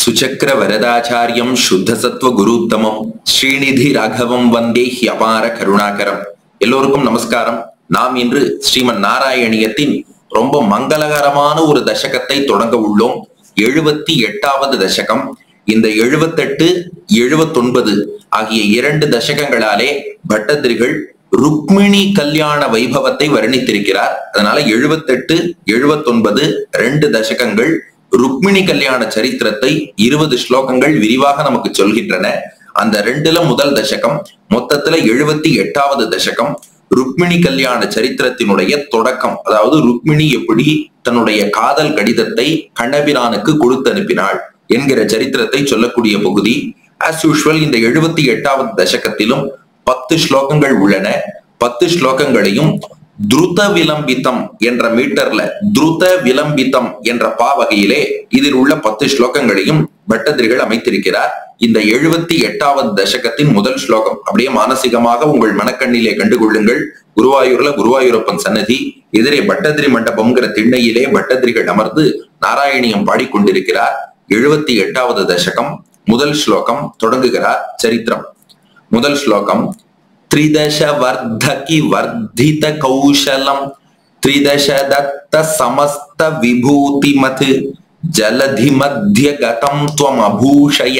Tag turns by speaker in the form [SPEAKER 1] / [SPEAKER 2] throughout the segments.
[SPEAKER 1] சுச்சக்கர வரதாச்சாரியம் சுத்தசத்வ குருத்தமம் ஸ்ரீநிதி ராகவம் வந்தே ஹியபார கருணாகரம் எல்லோருக்கும் நமஸ்காரம் நாம் இன்று ஸ்ரீமன் நாராயணியத்தின் ரொம்ப மங்களகரமான ஒரு தசகத்தை தொடங்க உள்ளோம் எழுபத்தி எட்டாவது தசகம் இந்த எழுபத்தெட்டு எழுபத்தொன்பது ஆகிய இரண்டு தசகங்களாலே பட்டதிரிகள் ருக்மிணி கல்யாண வைபவத்தை வர்ணித்திருக்கிறார் அதனால எழுபத்தெட்டு எழுபத்தொன்பது ரெண்டு தசகங்கள் ருக்மிணி கல்யாண சரித்திரத்தை இருபது ஸ்லோகங்கள் விரிவாக நமக்கு சொல்கின்றன அந்த ரெண்டுல முதல் தசகம் மொத்தத்துல எழுபத்தி எட்டாவது தசகம் ருக்மிணி கல்யாண சரித்திரத்தினுடைய தொடக்கம் அதாவது ருக்மிணி எப்படி தன்னுடைய காதல் கடிதத்தை கண்ணபிரானுக்கு கொடுத்து அனுப்பினாள் என்கிற சரித்திரத்தை சொல்லக்கூடிய பகுதி ஆஸ் யூஷுவல் இந்த எழுபத்தி எட்டாவது தசகத்திலும் பத்து ஸ்லோகங்கள் உள்ளன பத்து ஸ்லோகங்களையும் துருத விலம்பித்தம் என்ற மீட்டர்ல துருத விலம்பித்தம் என்ற பாவகையிலே இதில் உள்ள பத்து ஸ்லோகங்களையும் பட்டதிரிகள் அமைத்திருக்கிறார் இந்த எழுபத்தி எட்டாவது தசகத்தின் முதல் ஸ்லோகம் அப்படியே மானசீகமாக உங்கள் மனக்கண்ணிலே கண்டுகொள்ளுங்கள் குருவாயூர்ல குருவாயூரப்பன் சன்னதி எதிரே பட்டதிரி மண்டபம்ங்கிற திண்ணையிலே பட்டதிரிகள் அமர்ந்து நாராயணியம் பாடிக்கொண்டிருக்கிறார் எழுபத்தி எட்டாவது தசகம் முதல் ஸ்லோகம் தொடங்குகிறார் சரித்திரம் முதல் ஸ்லோகம் த்ரிதಶ வர்தகி வர்தித கௌஷலம் த்ரிதಶ தத்த சமஸ்த விபூதிமத் ஜலதி மத்திய கதம் துவம் அபூஷய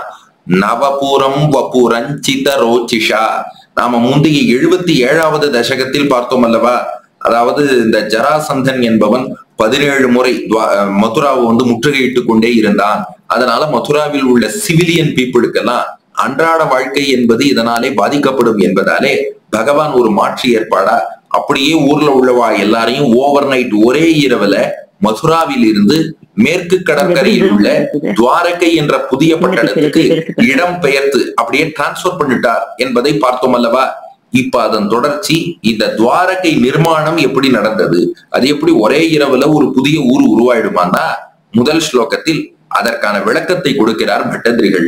[SPEAKER 1] நவபுரம் வபுரஞ்சித ரோச்சிஷா நாம முந்தைய எழுபத்தி ஏழாவது தசகத்தில் பார்த்தோம் அல்லவா அதாவது இந்த ஜராசந்தன் என்பவன் பதினேழு முறை மதுராவை வந்து முற்றுகையிட்டு கொண்டே இருந்தான் அதனால மதுராவில் உள்ள சிவிலியன் பீப்புளுக்கெல்லாம் அன்றாட வாழ்க்கை என்பது இதனாலே பாதிக்கப்படும் என்பதாலே பகவான் ஒரு மாற்றி ஏற்பாடா அப்படியே ஊர்ல உள்ளவா எல்லாரையும் ஓவர் நைட் ஒரே இரவுல மதுராவில் இருந்து மேற்கு கடற்கரையில் உள்ள துவாரகை என்ற புதிய பட்டணத்துக்கு இடம் பெயர்த்து அப்படியே டிரான்ஸ்பர் பண்ணிட்டார் என்பதை பார்த்தோம் அல்லவா இப்ப அதன் தொடர்ச்சி இந்த துவாரகை நிர்மாணம் எப்படி நடந்தது அது எப்படி ஒரே இரவுல ஒரு புதிய ஊர் உருவாயிடுமான்னா முதல் ஸ்லோகத்தில் அதற்கான விளக்கத்தை கொடுக்கிறார் பட்டதிரிகள்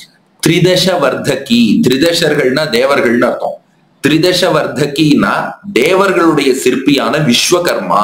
[SPEAKER 1] திரிதச வர்த்தகி திரிதசர்கள்னா தேவர்கள்னு அர்த்தம் திரிதச வர்த்தகினா தேவர்களுடைய சிற்பியான விஸ்வகர்மா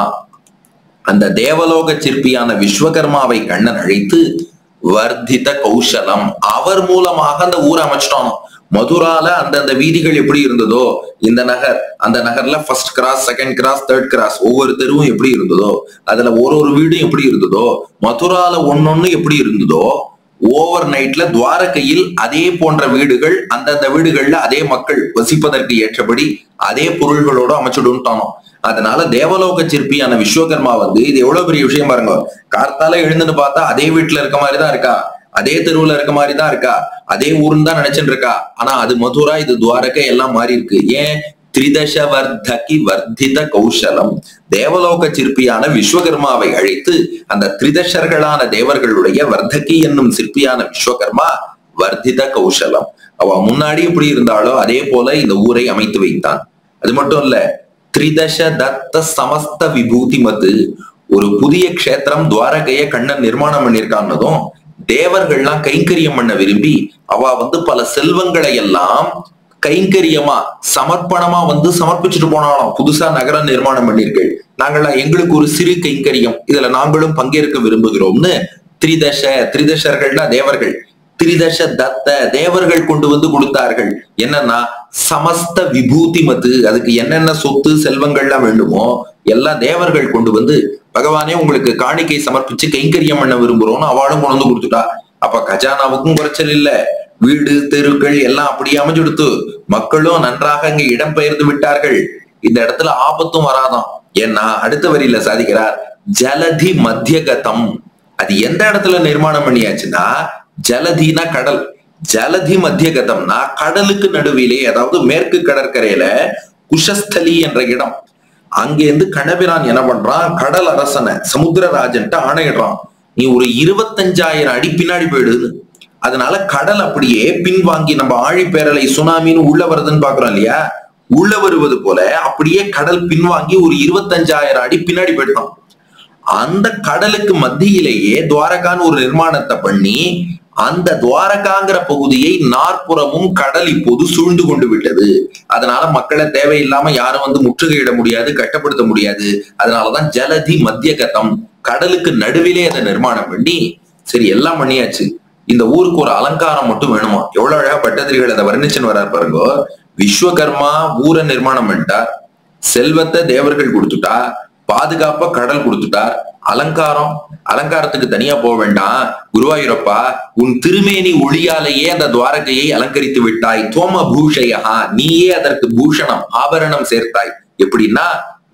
[SPEAKER 1] அந்த தேவலோக சிற்பியான விஸ்வகர்மாவை கண்ணன் அழைத்து வர்த்தித கௌசலம் அவர் மூலமாக அந்த ஊரை அமைச்சிட்டானோ மதுரால அந்தந்த வீதிகள் எப்படி இருந்ததோ இந்த நகர் அந்த நகர்ல first cross second cross third cross ஒவ்வொரு தெருவும் எப்படி இருந்ததோ அதுல ஒரு ஒரு வீடும் எப்படி இருந்ததோ மதுரால ஒன்னொன்னு எப்படி இருந்ததோ ஓவர் நைட்ல துவாரகையில் அதே போன்ற வீடுகள் அந்தந்த வீடுகள்ல அதே மக்கள் வசிப்பதற்கு ஏற்றபடி அதே பொருள்களோட அமைச்சுடுன்ட்டானோ அதனால தேவலோக சிற்பியான விஸ்வகர்மா வந்து இது எவ்வளவு பெரிய விஷயம் பாருங்க கார்த்தால எழுந்துன்னு பார்த்தா அதே வீட்டுல இருக்க மாதிரிதான் இருக்கா அதே தெருவுல இருக்க மாதிரி தான் இருக்கா அதே ஊர்னு தான் நினைச்சுட்டு இருக்கா ஆனா அது மதுரா இது துவாரகை எல்லாம் மாறி இருக்கு ஏன் திரிதச வர்த்தகி வர்த்தித கௌசலம் தேவலோக சிற்பியான விஸ்வகர்மாவை அழைத்து அந்த திரிதசர்களான தேவர்களுடைய வர்த்தகி என்னும் சிற்பியான விஸ்வகர்மா வர்த்தித கௌசலம் அவ முன்னாடி எப்படி இருந்தாலோ அதே போல இந்த ஊரை அமைத்து வைத்தான் அது மட்டும் இல்ல திரிதச தத்த சமஸ்த விபூதி மத்து ஒரு புதிய க்ஷேத்திரம் துவாரகைய கண்ணன் நிர்மாணம் பண்ணியிருக்கான்னதும் தேவர்கள்லாம் கைங்கரியம் பண்ண விரும்பி அவ வந்து பல செல்வங்களை எல்லாம் கைங்கரியமா சமர்ப்பணமா வந்து சமர்ப்பிச்சுட்டு போனாலும் புதுசா நகரம் நிர்மாணம் பண்ணிருக்கீள் நாங்கள்லாம் எங்களுக்கு ஒரு சிறு கைங்கரியம் இதுல நாங்களும் பங்கேற்க விரும்புகிறோம்னு திரிதச திரிதசர்கள்னா தேவர்கள் திரிதச தத்த தேவர்கள் கொண்டு வந்து கொடுத்தார்கள் என்னன்னா சமஸ்த விபூதி மத்து அதுக்கு என்னென்ன சொத்து செல்வங்கள்லாம் வேண்டுமோ எல்லா தேவர்கள் கொண்டு வந்து பகவானே உங்களுக்கு காணிக்கை சமர்ப்பிச்சு கைங்கரியம் பண்ண விரும்புறோம்னு அவளும் கொண்டு வந்து கொடுத்துட்டா அப்ப கஜானாவுக்கும் குறைச்சல் இல்ல வீடு தெருக்கள் எல்லாம் அப்படியே அமைஞ்சுடுத்து மக்களும் நன்றாக அங்க இடம் பெயர்ந்து விட்டார்கள் இந்த இடத்துல ஆபத்தும் வராதாம் ஏன்னா அடுத்த வரியில சாதிக்கிறார் ஜலதி மத்தியகதம் அது எந்த இடத்துல நிர்மாணம் பண்ணியாச்சுன்னா ஜலதினா கடல் ஜலதி மத்தியகதம்னா கடலுக்கு நடுவிலே அதாவது மேற்கு கடற்கரையில குஷஸ்தலி என்ற இடம் அங்கேருந்து கணபிரான் என்ன பண்றான் கடல் அரசனை சமுத்திரராஜன்ட்டு ஆணையிடுறான் நீ ஒரு இருபத்தஞ்சாயிரம் அடி பின்னாடி போயிடுது அதனால கடல் அப்படியே பின்வாங்கி நம்ம ஆழிப்பேரலை சுனாமின்னு உள்ள வருதுன்னு பாக்குறோம் இல்லையா உள்ள வருவது போல அப்படியே கடல் பின்வாங்கி ஒரு இருபத்தஞ்சாயிரம் அடி பின்னாடி போயிட்டான் அந்த கடலுக்கு மத்தியிலேயே துவாரகான்னு ஒரு நிர்மாணத்தை பண்ணி அந்த துவாரகாங்கிற பகுதியை நாற்புறமும் கடல் இப்போது சூழ்ந்து கொண்டு விட்டது அதனால மக்களை தேவையில்லாம யாரும் வந்து முற்றுகையிட முடியாது கட்டப்படுத்த முடியாது அதனாலதான் ஜலதி மத்திய கதம் கடலுக்கு நடுவிலே அதை நிர்மாணம் பண்ணி சரி எல்லாம் பண்ணியாச்சு இந்த ஊருக்கு ஒரு அலங்காரம் மட்டும் வேணுமா எவ்வளவு அழகா பட்டத்திரிகள் அதை வர்ணிச்சுன்னு வர்றார் பாருங்க விஸ்வகர்மா ஊரை நிர்மாணம் பண்ணிட்டார் செல்வத்தை தேவர்கள் கொடுத்துட்டா பாதுகாப்ப கடல் கொடுத்துட்டார் அலங்காரம் அலங்காரத்துக்கு தனியா போக வேண்டாம் குருவாயூரப்பா உன் திருமேனி ஒளியாலேயே அந்த துவாரகையை அலங்கரித்து விட்டாய் தோம பூஷையா நீயே அதற்கு பூஷணம் ஆபரணம் சேர்த்தாய் எப்படின்னா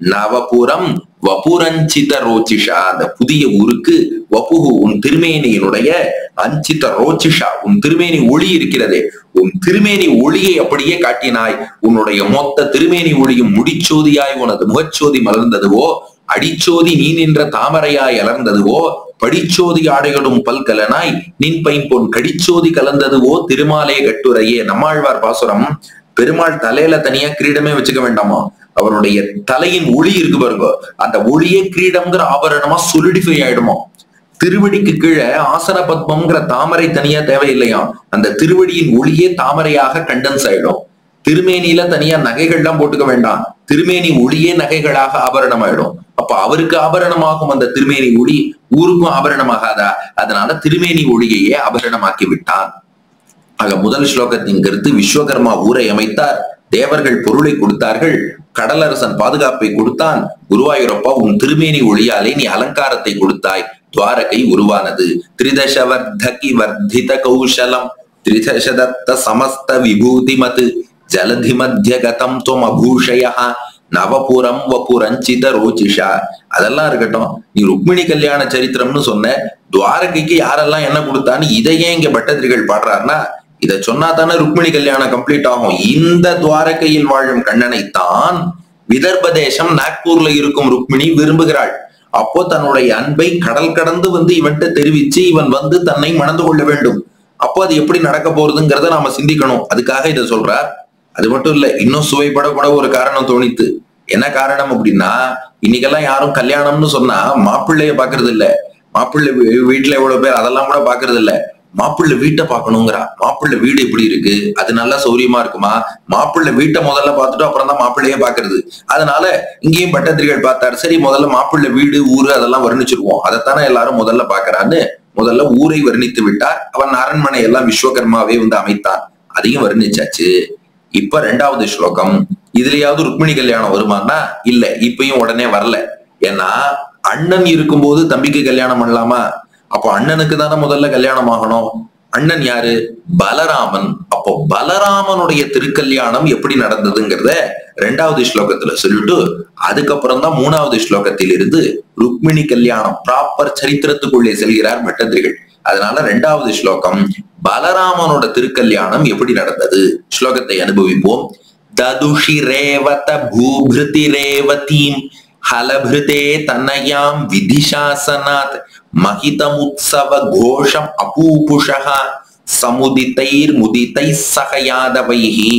[SPEAKER 1] நவபுரம் வபுரஞ்சித ரோச்சிஷா அந்த புதிய ஊருக்கு வபுகு உன் திருமேனியினுடைய அஞ்சித ரோச்சிஷா உன் திருமேனி ஒளி இருக்கிறதே உன் திருமேனி ஒளியை அப்படியே காட்டினாய் உன்னுடைய மொத்த திருமேனி ஒளியும் முடிச்சோதியாய் உனது முகச்சோதி மலர்ந்ததுவோ அடிச்சோதி நீ நின்ற தாமரையாய் அலர்ந்ததுவோ படிச்சோதி ஆடைகளும் பல்கலனாய் நின் பைம்பொன் கடிச்சோதி கலந்ததுவோ திருமாலே கட்டுரையே நம்மாழ்வார் பாசுரம் பெருமாள் தலையில தனியா கிரீடமே வச்சுக்க வேண்டாமா அவருடைய தலையின் ஒளி இருக்கு பாருங்க அந்த ஒளியே கிரீடம்ங்கிற ஆபரணமா சொலிடிஃபை ஆயிடுமா திருவடிக்கு கீழே ஆசன பத்மம்ங்கிற தாமரை தனியா தேவையில்லையாம் அந்த திருவடியின் ஒளியே தாமரையாக கண்டன்ஸ் ஆயிடும் திருமேனியில தனியா நகைகள்லாம் போட்டுக்க வேண்டாம் திருமேனி ஒளியே நகைகளாக ஆபரணம் ஆயிடும் அப்ப அவருக்கு ஆபரணமாகும் அந்த திருமேனி ஒளி ஊருக்கும் ஆபரணமாகாதா அதனால திருமேனி ஒளியையே ஆபரணமாக்கி விட்டான் ஆக முதல் ஸ்லோகத்தின் கருத்து விஸ்வகர்மா ஊரை அமைத்தார் தேவர்கள் பொருளை கொடுத்தார்கள் கடலரசன் பாதுகாப்பை கொடுத்தான் குருவாயூரப்பா உன் திருமேனி ஒளியாலே நீ அலங்காரத்தை கொடுத்தாய் துவாரகை உருவானது திரிதசவர்தகி வர்த்தித கௌசலம் திரிதசதத்த சமஸ்த விபூதிமத் ஜலதி மத்தியகதம் துவம் அபூஷய நவபுரம் வபுரஞ்சித ரோச்சிஷா அதெல்லாம் இருக்கட்டும் நீ ருக்மிணி கல்யாண சரித்திரம்னு சொன்ன துவாரகைக்கு யாரெல்லாம் என்ன கொடுத்தான்னு இதையே இங்க பட்டதிரிகள் பாடுறாருன்னா இத சொன்னா தானே ருக்மிணி கல்யாணம் கம்ப்ளீட் ஆகும் இந்த துவாரகையில் வாழும் கண்ணனை தான் விதர்ப தேசம் நாக்பூர்ல இருக்கும் ருக்மிணி விரும்புகிறாள் அப்போ தன்னுடைய அன்பை கடல் கடந்து வந்து இவன்கிட்ட தெரிவிச்சு இவன் வந்து தன்னை மணந்து கொள்ள வேண்டும் அப்போ அது எப்படி நடக்க போறதுங்கிறத நாம சிந்திக்கணும் அதுக்காக இதை சொல்றார் அது மட்டும் இல்ல இன்னும் சுவைப்பட கூட ஒரு காரணம் தோணித்து என்ன காரணம் அப்படின்னா இன்னைக்கெல்லாம் யாரும் கல்யாணம்னு சொன்னா மாப்பிள்ளைய பாக்குறது இல்ல மாப்பிள்ளை வீ- வீட்டுல எவ்வளவு பேர் அதெல்லாம் கூட பாக்குறது இல்ல மாப்பிள்ளை வீட்டை பார்க்கணுங்கிறா மாப்பிள்ளை வீடு எப்படி இருக்கு அது நல்லா சௌரியமா இருக்குமா மாப்பிள்ளை வீட்டை முதல்ல பார்த்துட்டு அப்புறம் தான் மாப்பிள்ளையே பாக்குறது அதனால இங்கேயும் பட்டத்திரிகள் பார்த்தாரு சரி முதல்ல மாப்பிள்ளை வீடு ஊரு அதெல்லாம் வர்ணிச்சிருவோம் அதைத்தானே எல்லாரும் முதல்ல பாக்குறான்னு முதல்ல ஊரை வர்ணித்து விட்டார் அவன் அரண்மனை எல்லாம் விஸ்வகர்மாவே வந்து அமைத்தான் அதையும் வர்ணிச்சாச்சு இப்ப ரெண்டாவது ஸ்லோகம் இதுலயாவது ருக்மிணி கல்யாணம் வருமானா இல்ல இப்பயும் உடனே வரல ஏன்னா அண்ணன் இருக்கும்போது தம்பிக்கு கல்யாணம் பண்ணலாமா அப்போ அண்ணனுக்கு தானே முதல்ல கல்யாணம் ஆகணும் அண்ணன் யாரு பலராமன் அப்போ பலராமனுடைய திருக்கல்யாணம் எப்படி நடந்ததுங்கிறத ரெண்டாவது ஸ்லோகத்துல சொல்லிட்டு அதுக்கப்புறம் தான் மூணாவது ஸ்லோகத்தில் இருந்து ருக்மிணி கல்யாணம் ப்ராப்பர் சரித்திரத்துக்குள்ளே செல்கிறார் பட்டதிரிகள் அதனால ரெண்டாவது ஸ்லோகம் பலராமனோட திருக்கல்யாணம் எப்படி நடந்தது ஸ்லோகத்தை அனுபவிப்போம் ததுஷி ரேவத பூபிருதி ரேவதீம் ஹலபிருதே தனயாம் விதிசாசனாத் மகிதமுத்சவ கோஷம் அபூபுஷः சமுதிதைர் முதிதை சகயாதவைஹி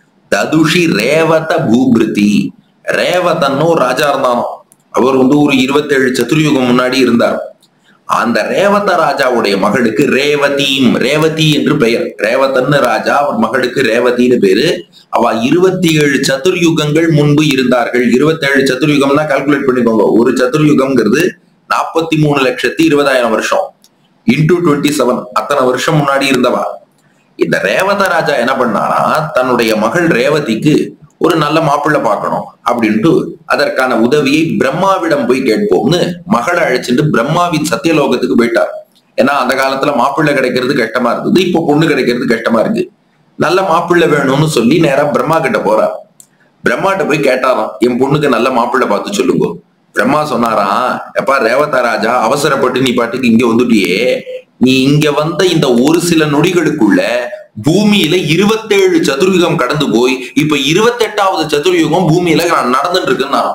[SPEAKER 1] ததுஷி ரேவத பூபிருதி ரேவதன்னு ஒரு ராஜா இருந்தானோ அவர் வந்து ஒரு இருபத்தேழு சதுர்யுகம் முன்னாடி இருந்தார் அந்த ரேவத ராஜாவுடைய மகளுக்கு ரேவதீம் ரேவதி என்று பெயர் ரேவதன்னு ராஜா அவர் மகளுக்கு ரேவதின்னு பேரு அவ இருபத்தி ஏழு சதுர்யுகங்கள் முன்பு இருந்தார்கள் இருபத்தேழு சதுர்யுகம்னா கால்குலேட் பண்ணிக்கோங்க ஒரு சதுர்யுகம்ங்கிறது நாற்பத்தி மூணு லட்சத்தி இருபதாயிரம் வருஷம் இன்டூ டுவெண்ட்டி செவன் அத்தனை வருஷம் முன்னாடி இருந்தவா இந்த ரேவத ராஜா என்ன பண்ணாரா தன்னுடைய மகள் ரேவதிக்கு ஒரு நல்ல மாப்பிள்ளை பார்க்கணும் அப்படின்ட்டு அதற்கான உதவியை பிரம்மாவிடம் போய் கேட்போம்னு மகளை அழைச்சிட்டு பிரம்மாவின் சத்தியலோகத்துக்கு போயிட்டார் ஏன்னா அந்த காலத்துல மாப்பிள்ளை கிடைக்கிறது கஷ்டமா இருந்தது இப்போ பொண்ணு கிடைக்கிறது கஷ்டமா இருக்கு நல்ல மாப்பிள்ளை வேணும்னு சொல்லி நேரா பிரம்மா கிட்ட போறார் பிரம்மாட்ட போய் கேட்டாராம் என் பொண்ணுக்கு நல்ல மாப்பிள்ளை பார்த்து சொல்லுங்க பிரம்மா சொன்னாராம் எப்பா ரேவதா ராஜா அவசரப்பட்டு நீ பாட்டுக்கு இங்க வந்துட்டியே நீ இங்க வந்த இந்த ஒரு சில நொடிகளுக்குள்ள பூமியில இருபத்தேழு சதுர்யுகம் கடந்து போய் இப்ப இருபத்தெட்டாவது சதுர்யுகம் பூமியில நான் நடந்துட்டு இருக்குன்னாராம்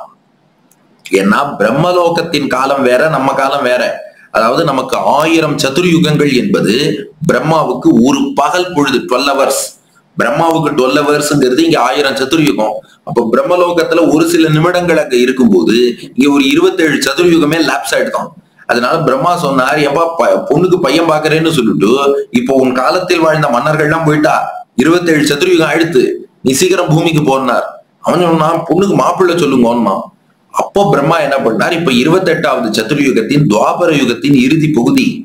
[SPEAKER 1] ஏன்னா பிரம்மலோகத்தின் காலம் வேற நம்ம காலம் வேற அதாவது நமக்கு ஆயிரம் சதுர்யுகங்கள் என்பது பிரம்மாவுக்கு ஒரு பகல் பொழுது டுவெல் ஹவர்ஸ் பிரம்மாவுக்கு டுவெல் ஹவர்ஸ்ங்கிறது இங்க ஆயிரம் சதுர்யுகம் அப்போ பிரம்மலோகத்துல ஒரு சில நிமிடங்கள் அங்க இருக்கும்போது இங்க ஒரு இருபத்தேழு சதுர்யுகமே லேப்ஸ் ஆயிடுதான் அதனால பிரம்மா சொன்னார் எப்பா ப- பொண்ணுக்கு பையன் பாக்குறேன்னு சொல்லிட்டு இப்போ உன் காலத்தில் வாழ்ந்த மன்னர்கள்லாம் போயிட்டா இருபத்தேழு சதுர்யுகம் ஆயிடுத்து நீ சீக்கிரம் பூமிக்கு போனார் அவன் சொன்னான் பொண்ணுக்கு மாப்பிள்ளை சொல்லுங்கன்னு அப்போ பிரம்மா என்ன பண்ணார் இப்ப இருபத்தெட்டாவது சதுர்யுகத்தின் துவாபர யுகத்தின் இறுதி பகுதி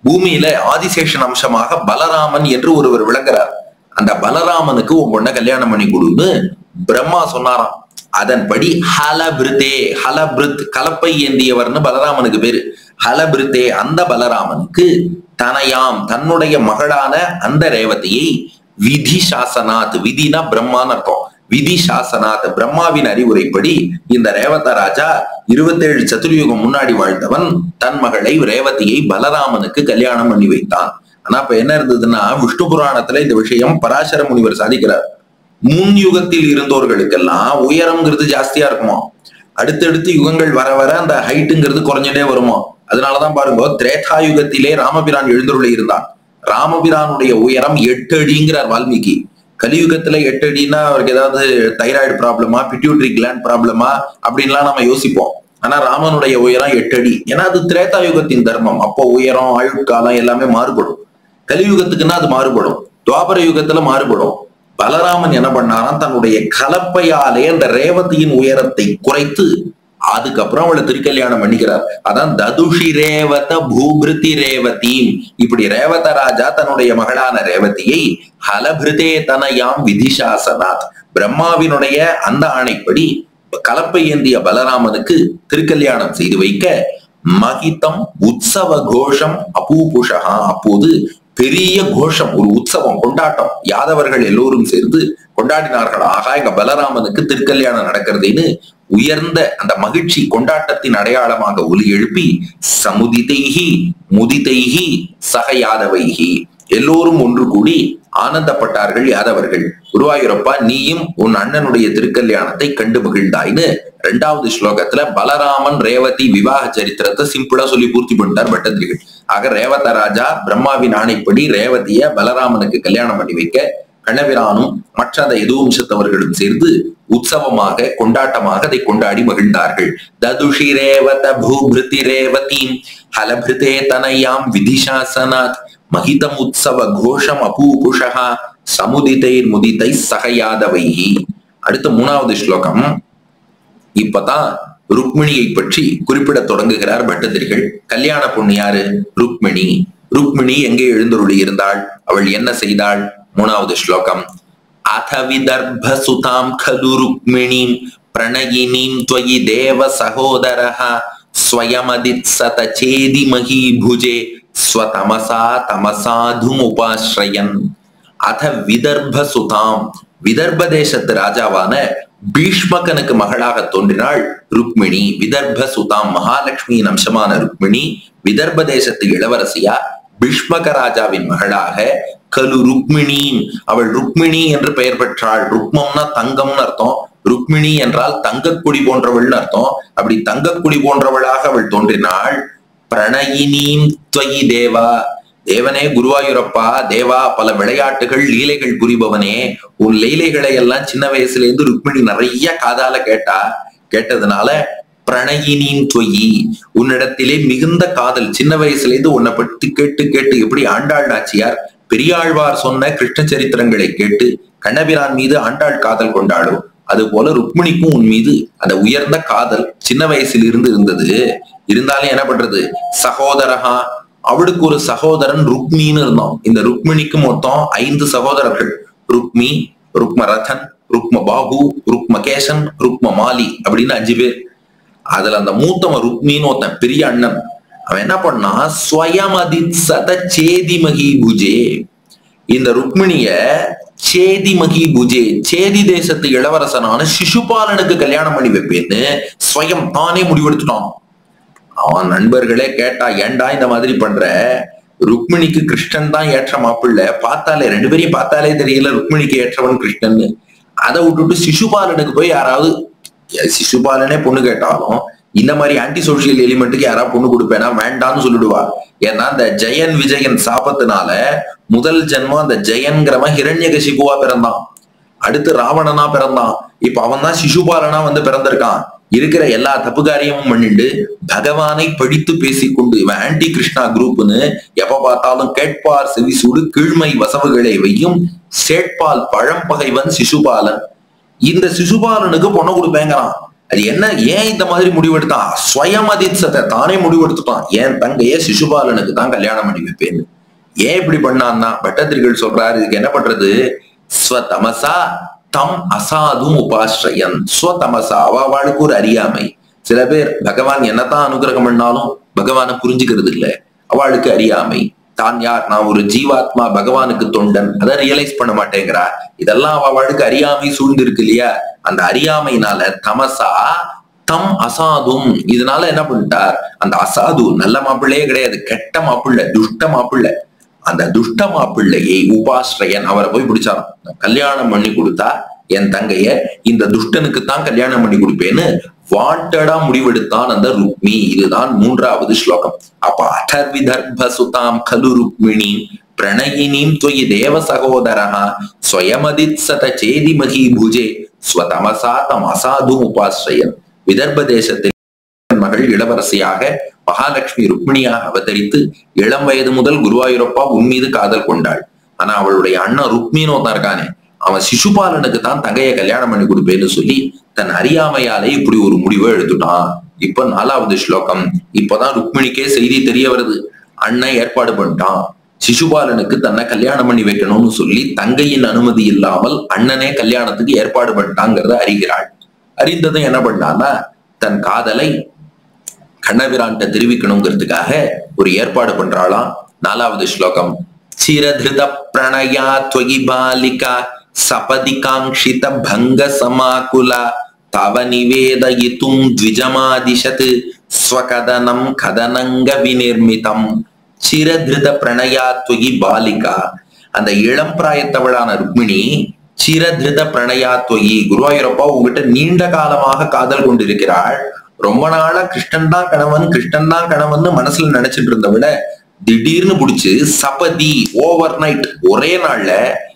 [SPEAKER 1] பூமியில ஆதிசேஷன் அம்சமாக பலராமன் என்று ஒருவர் விளங்குறார் அந்த பலராமனுக்கு உன் பொண்ணை கல்யாணம் பண்ணி கொடுன்னு பிரம்மா சொன்னாராம் அதன்படி ஹலபிருத்தே ஹலபிருத் கலப்பை ஏந்தியவர்னு பலராமனுக்கு பேரு ஹலபிருத்தே அந்த பலராமனுக்கு தனயாம் தன்னுடைய மகளான அந்த ரேவதியை விதி சாசனாத் விதினா பிரம்மான்னு அர்த்தம் விதி சாசனாத் பிரம்மாவின் அறிவுரைப்படி இந்த ரேவத ராஜா இருபத்தேழு சதுர்யுகம் முன்னாடி வாழ்ந்தவன் தன் மகளை ரேவதியை பலராமனுக்கு கல்யாணம் பண்ணி வைத்தான் ஆனா இப்ப என்ன இருந்ததுன்னா விஷ்ணு புராணத்துல இந்த விஷயம் பராசர முனிவர் சாதிக்கிறார் முன் யுகத்தில் இருந்தோர்களுக்கெல்லாம் உயரம்ங்கிறது ஜாஸ்தியா இருக்குமா அடுத்தடுத்து யுகங்கள் வர வர அந்த ஹைட்டுங்கிறது குறைஞ்சிட்டே வருமா அதனாலதான் பாருங்க திரேதா யுகத்திலே ராமபிரான் எழுந்தருளி இருந்தான் ராமபிரானுடைய உயரம் எட்டு அடிங்கிறார் வால்மீகி கலியுகத்துல எட்டு அடின்னா அவருக்கு ஏதாவது தைராய்டு ப்ராப்ளமா பிட்யூட்ரி கிளாண்ட் ப்ராப்ளமா அப்படின்லாம் நம்ம யோசிப்போம் ஆனா ராமனுடைய உயரம் எட்டு அடி ஏன்னா அது திரேதா யுகத்தின் தர்மம் அப்போ உயரம் ஆயுட்காலம் எல்லாமே மாறுபடும் கலியுகத்துக்குன்னா அது மாறுபடும் துவாபர யுகத்துல மாறுபடும் பலராமன் என்ன பண்ணாராம் தன்னுடைய கலப்பையாலே அந்த ரேவதியின் உயரத்தை குறைத்து அதுக்கப்புறம் அவளை திருக்கல்யாணம் பண்ணிக்கிறார் அதான் ததுஷி ரேவத பூபிருதி ரேவதீம் இப்படி ரேவத ராஜா தன்னுடைய மகளான ரேவதியை ஹலபிருதே தனயாம் விதிசாசனாத் பிரம்மாவினுடைய அந்த ஆணைப்படி கலப்பை ஏந்திய பலராமனுக்கு திருக்கல்யாணம் செய்து வைக்க மகிதம் உற்சவ கோஷம் அபூபுஷகா அப்போது பெரிய கோஷம் ஒரு உற்சவம் கொண்டாட்டம் யாதவர்கள் எல்லோரும் சேர்ந்து கொண்டாடினார்கள் ஆகா எங்க பலராமனுக்கு திருக்கல்யாணம் நடக்கிறதுன்னு உயர்ந்த அந்த மகிழ்ச்சி கொண்டாட்டத்தின் அடையாளமாக ஒலி எழுப்பி சமுதிதைகி முதிதைகி சக யாதவைகி எல்லோரும் ஒன்று கூடி ஆனந்தப்பட்டார்கள் யாதவர்கள் குருவாயூரப்பா நீயும் உன் அண்ணனுடைய திருக்கல்யாணத்தை கண்டு மகிழ்ந்தாய்னு ரெண்டாவது ஸ்லோகத்துல பலராமன் ரேவதி விவாக சரித்திரத்தை சிம்பிளா சொல்லி பூர்த்தி பண்ணிட்டார் பட்டத்திரிகள் ஆக ரேவத ராஜா பிரம்மாவின் ஆணைப்படி ரேவதிய பலராமனுக்கு கல்யாணம் பண்ணி வைக்க கண்ணபிரானும் மற்ற அந்த எதுவம்சத்தவர்களும் சேர்ந்து உற்சவமாக கொண்டாட்டமாக அதை கொண்டாடி மகிழ்ந்தார்கள் ததுஷி ரேவத பூபிருதி ரேவதீம் ஹலபிருதே தனயாம் விதிசாசனாத் மகிதம் உற்சவ கோஷம் அபூபுஷகா சமுதிதைர் முதிதை சகயாதவைகி அடுத்த மூணாவது ஸ்லோகம் இப்பதான் ருக்மிணியை பற்றி குறிப்பிட தொடங்குகிறார் பட்டதிரிகள் கல்யாண பொண்ணு யாரு ருக்மிணி ருக்மிணி எங்கே எழுந்தருளி இருந்தாள் அவள் என்ன செய்தாள் மூணாவது ஸ்லோகம் அத விதர்ப சுதாம் கலு ருக்மிணீம் பிரணயினீம் துவயி தேவ சகோதரः ஸ்வயமதித்சத சேதி மகீபுஜே ஸ்வதமசா தமசாதுமுபாஸ்ரயன் அத விதர்ப சுதாம் விதர்ப தேசத்து ராஜாவான பீஷ்மகனுக்கு மகளாக தோன்றினாள் ருக்மிணி விதர்ப சுதாம் மகாலட்சுமியின் அம்சமான ருக்மிணி விதர்ப தேசத்து இளவரசியா பீஷ்மக ராஜாவின் மகளாக கலு ருக்மிணி அவள் ருக்மிணி என்று பெயர் பெற்றாள் ருக்மம்னா தங்கம்னு அர்த்தம் ருக்மிணி என்றால் தங்கக்குடி போன்றவள்னு அர்த்தம் அப்படி தங்கக்குடி போன்றவளாக அவள் தோன்றினாள் பிரணயினீம் துவயி தேவா தேவனே குருவாயூரப்பா தேவா பல விளையாட்டுகள் லீலைகள் புரிபவனே உன் லீலைகளை எல்லாம் சின்ன வயசுல இருந்து ருக்மிணி நிறைய காதால கேட்டா கேட்டதுனால பிரணயினின் தொயி உன்னிடத்திலே மிகுந்த காதல் சின்ன வயசுல இருந்து உன்னை பற்றி கேட்டு கேட்டு எப்படி ஆண்டாள் நாச்சியார் பெரியாழ்வார் சொன்ன கிருஷ்ண சரித்திரங்களை கேட்டு கண்ணபிரான் மீது ஆண்டாள் காதல் கொண்டாடும் அது போல ருக்மிணிக்கும் உன் மீது அந்த உயர்ந்த காதல் சின்ன வயசுல இருந்து இருந்தது இருந்தாலும் என்ன பண்றது சகோதரகா அவளுக்கு ஒரு சகோதரன் ருக்மின்னு இருந்தான் இந்த ருக்மிணிக்கு மொத்தம் ஐந்து சகோதரர்கள் ருக்மி ருக்மரதன் ருக்ம பாகு ருக்மகேசன் ருக்ம மாலி அப்படின்னு அஞ்சு பேர் அதுல அந்த மூத்தவன் ருக்மின்னு ஒருத்தன் பெரிய அண்ணன் அவன் என்ன பண்ணா ஸ்வயமதித் சத சேதி மகி புஜே இந்த ருக்மிணிய சேதி மகி புஜே சேதி தேசத்து இளவரசனான சிசுபாலனுக்கு கல்யாணம் பண்ணி வைப்பேன்னு ஸ்வயம் தானே முடிவெடுத்துட்டான் அவன் நண்பர்களே கேட்டா ஏன்டா இந்த மாதிரி பண்ற ருக்மிணிக்கு கிருஷ்ணன் தான் ஏற்ற மாப்பிள்ள பார்த்தாலே ரெண்டு பேரையும் பார்த்தாலே தெரியல ருக்மிணிக்கு ஏற்றவன் கிருஷ்ணன்னு அதை விட்டுட்டு சிசுபாலனுக்கு போய் யாராவது சிசுபாலனே பொண்ணு கேட்டாலும் இந்த மாதிரி ஆன்டி சோசியல் எலிமெண்ட்டுக்கு யாராவது பொண்ணு கொடுப்பேனா வேண்டாம்னு சொல்லிடுவா ஏன்னா இந்த ஜெயன் விஜயன் சாபத்தினால முதல் ஜென்மம் அந்த ஜெயன்கிறவன் ஹிரண்யகசிபுவா பிறந்தான் அடுத்து ராவணனா பிறந்தான் இப்ப அவன் தான் சிசுபாலனா வந்து பிறந்திருக்கான் இருக்கிற எல்லா தப்பு காரியமும் பண்ணிட்டு பகவானை படித்து பேசிக்கொண்டு இவன் ஆன்டி கிருஷ்ணா குரூப்னு எப்ப பார்த்தாலும் கேட்பார் செவிசூடு கீழ்மை வசவுகளை வையும் சேட்பால் பழம்பகைவன் சிசுபாலன் இந்த சிசுபாலனுக்கு பொண்ணு கொடுப்பேங்கிறான் அது என்ன ஏன் இந்த மாதிரி முடிவெடுத்தான் ஸ்வயம் அதிர்சத்தை தானே முடிவெடுத்துட்டான் என் தங்கைய சிசுபாலனுக்கு தான் கல்யாணம் பண்ணி வைப்பேன்னு ஏன் இப்படி பண்ணான்னா பட்டத்திரிகள் சொல்றாரு இதுக்கு என்ன பண்றது ஸ்வதமசா தம் அசாதும் உபாஸ்ரயன் ஸ்வதமசா அவளுக்கு ஒரு அறியாமை சில பேர் பகவான் என்னதான் அனுகிரகம் பண்ணாலும் பகவானை புரிஞ்சுக்கிறது இல்ல அவளுக்கு அறியாமை தான் யார் நான் ஒரு ஜீவாத்மா பகவானுக்கு தொண்டன் அதை ரியலைஸ் பண்ண மாட்டேங்கிறா இதெல்லாம் அவளுக்கு அறியாமை சூழ்ந்து இருக்கு இல்லையா அந்த அறியாமைனால தமசா தம் அசாதும் இதனால என்ன பண்ணிட்டார் அந்த அசாது நல்ல மாப்பிள்ளையே கிடையாது கெட்ட மாப்பிள்ளை துஷ்ட மாப்பிள்ளை அந்த துஷ்ட மாப்பிள்ளையை உபாஸ்ரயன் அவரை போய் பிடிச்சாராம் கல்யாணம் பண்ணி கொடுத்தா என் தங்கைய இந்த துஷ்டனுக்கு தான் கல்யாணம் பண்ணி கொடுப்பேன்னு வாண்டடா முடிவெடுத்தான் அந்த ருக்மி இதுதான் மூன்றாவது ஸ்லோகம் அப்ப அதர்விதர்ப சுதாம் கலு ருக்மிணி பிரணயினீம் துவயி தேவ சகோதரா ஸ்வயமதித்சத சேதி மகி புஜே ஸ்வதமசா தம் அசாது உபாஸ்ரயன் விதர்ப தேசத்தில் மகள் இளவரசியாக மகாலட்சுமி ருக்மிணியாக அவதரித்து இளம் வயது முதல் குருவாயூரப்பா உன் மீது காதல் கொண்டாள் ஆனா அவளுடைய அண்ணன் ருக்மீனோ தான் இருக்கானே அவன் சிசுபாலனுக்கு தான் தங்கைய கல்யாணம் பண்ணி கொடுப்பேன்னு சொல்லி தன் அறியாமையாலே இப்படி ஒரு முடிவை எடுத்துட்டான் இப்ப நாலாவது ஸ்லோகம் இப்பதான் ருக்மிணிக்கே செய்தி தெரிய வருது அண்ணன் ஏற்பாடு பண்ணிட்டான் சிசுபாலனுக்கு தன்னை கல்யாணம் பண்ணி வைக்கணும்னு சொல்லி தங்கையின் அனுமதி இல்லாமல் அண்ணனே கல்யாணத்துக்கு ஏற்பாடு பண்ணிட்டாங்கிறத அறிகிறாள் அறிந்ததும் என்ன பண்ணான்னா தன் காதலை கண்ணபிரான்ட்ட தெரிவிக்கணுங்கிறதுக்காக ஒரு ஏற்பாடு பண்றாளாம் நாலாவது ஸ்லோகம் சிரதிருத பிரணயா துவகி பாலிகா சபதி காங்கித பங்க சமாகுலா தவ நிவேதயித்தும் த்விஜமாதிஷத் ஸ்வகதனம் கதனங்க விநிர்மிதம் சிரதிருத பிரணயா துவகி பாலிகா அந்த இளம் பிராயத்தவளான ருக்மிணி சிரதிருத பிரணயா துவகி குருவாயூரப்பா உங்ககிட்ட நீண்ட காலமாக காதல் கொண்டிருக்கிறாள் ரொம்ப நாளா கிருஷ்ணன் தான் கணவன் கிருஷ்ணன் தான் கணவன் மனசுல நினைச்சிட்டு இருந்த விட திடீர்னு புடிச்சு சபதி ஓவர் நைட் ஒரே நாள்ல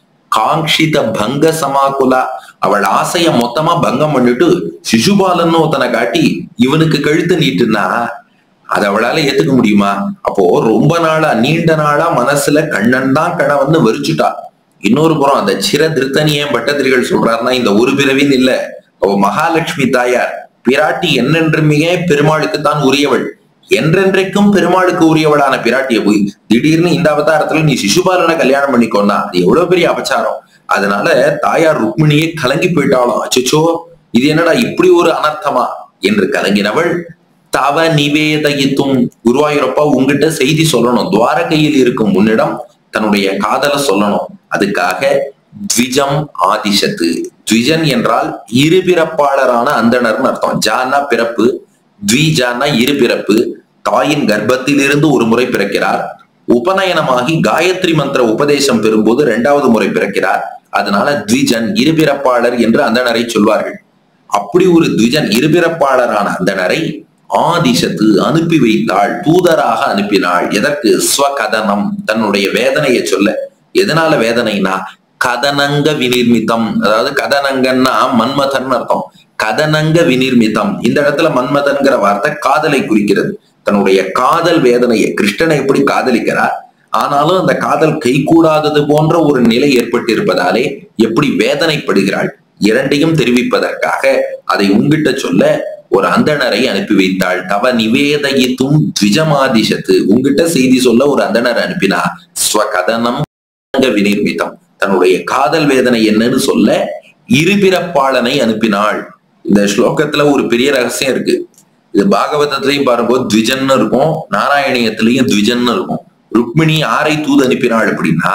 [SPEAKER 1] காங்கித பங்க சமாகுலா அவள் ஆசைய மொத்தமா பங்கம் பண்ணிட்டு சிசுபாலன்னு ஒருத்தனை காட்டி இவனுக்கு கழுத்து நீட்டுனா அதை அவளால ஏத்துக்க முடியுமா அப்போ ரொம்ப நாளா நீண்ட நாளா மனசுல கண்ணன் தான் கணவன் வெறிச்சுட்டா இன்னொரு புறம் அந்த சிர திருத்தனி ஏன் பட்டத்திரிகள் சொல்றாருன்னா இந்த ஒரு பிறவின்னு இல்ல அவ மகாலட்சுமி தாயார் பிராட்டி என்னென்றுமே பெருமாளுக்கு தான் உரியவள் என்றென்றைக்கும் பெருமாளுக்கு உரியவளான பிராட்டிய போய் திடீர்னு இந்த அவதாரத்துல நீ சிசுபாலனை கல்யாணம் பண்ணிக்கோன்னா அது எவ்வளவு பெரிய அபச்சாரம் அதனால தாயார் ருக்மிணியே கலங்கி போயிட்டாலும் அச்சோ இது என்னடா இப்படி ஒரு அனர்த்தமா என்று கலங்கினவள் தவ நிவேதயித்தும் குருவாயூரப்பா உங்ககிட்ட செய்தி சொல்லணும் துவாரகையில் இருக்கும் உன்னிடம் தன்னுடைய காதலை சொல்லணும் அதுக்காக த்விஜம் ஆதிஷத்து த்விஜன் என்றால் இருபிறப்பாளரான அந்தணர்னு அர்த்தம் ஜானா பிறப்பு த்விஜானா இருபிறப்பு தாயின் கர்ப்பத்தில் இருந்து ஒரு முறை பிறக்கிறார் உபநயனமாகி காயத்ரி மந்திர உபதேசம் பெறும்போது இரண்டாவது முறை பிறக்கிறார் அதனால த்விஜன் இருபிறப்பாளர் என்று அந்தணரை சொல்வார்கள் அப்படி ஒரு த்விஜன் இருபிறப்பாளரான அந்தணரை ஆதிசத்து அனுப்பி வைத்தாள் தூதராக அனுப்பினாள் எதற்கு ஸ்வகதனம் தன்னுடைய வேதனையை சொல்ல எதனால வேதனைனா கதனங்க விநிர்மிதம் அதாவது கதனங்கன்னா மன்மதன் அர்த்தம் கதனங்க விநிர்மிதம் இந்த இடத்துல மன்மதன்கிற வார்த்தை காதலை குறிக்கிறது தன்னுடைய காதல் வேதனையை கிருஷ்ணனை எப்படி காதலிக்கிறார் ஆனாலும் அந்த காதல் கைகூடாதது போன்ற ஒரு நிலை ஏற்பட்டிருப்பதாலே எப்படி வேதனைப்படுகிறாள் இரண்டையும் தெரிவிப்பதற்காக அதை உங்கிட்ட சொல்ல ஒரு அந்தணரை அனுப்பி வைத்தாள் தவ நிவேதயித்தும் த்விஜமாதிஷத்து உங்ககிட்ட செய்தி சொல்ல ஒரு அந்தணர் அனுப்பினா ஸ்வகதனம் விநிர்மிதம் தன்னுடைய காதல் வேதனை என்னன்னு சொல்ல இருபிறப்பாளனை அனுப்பினாள் இந்த ஸ்லோகத்துல ஒரு பெரிய ரகசியம் இருக்கு இது பாகவதத்திலையும் பாரும்போது த்விஜன்னு இருக்கும் நாராயணியத்திலையும் த்விஜன்னு இருக்கும் ருக்மிணி யாரை தூது அனுப்பினாள் அப்படின்னா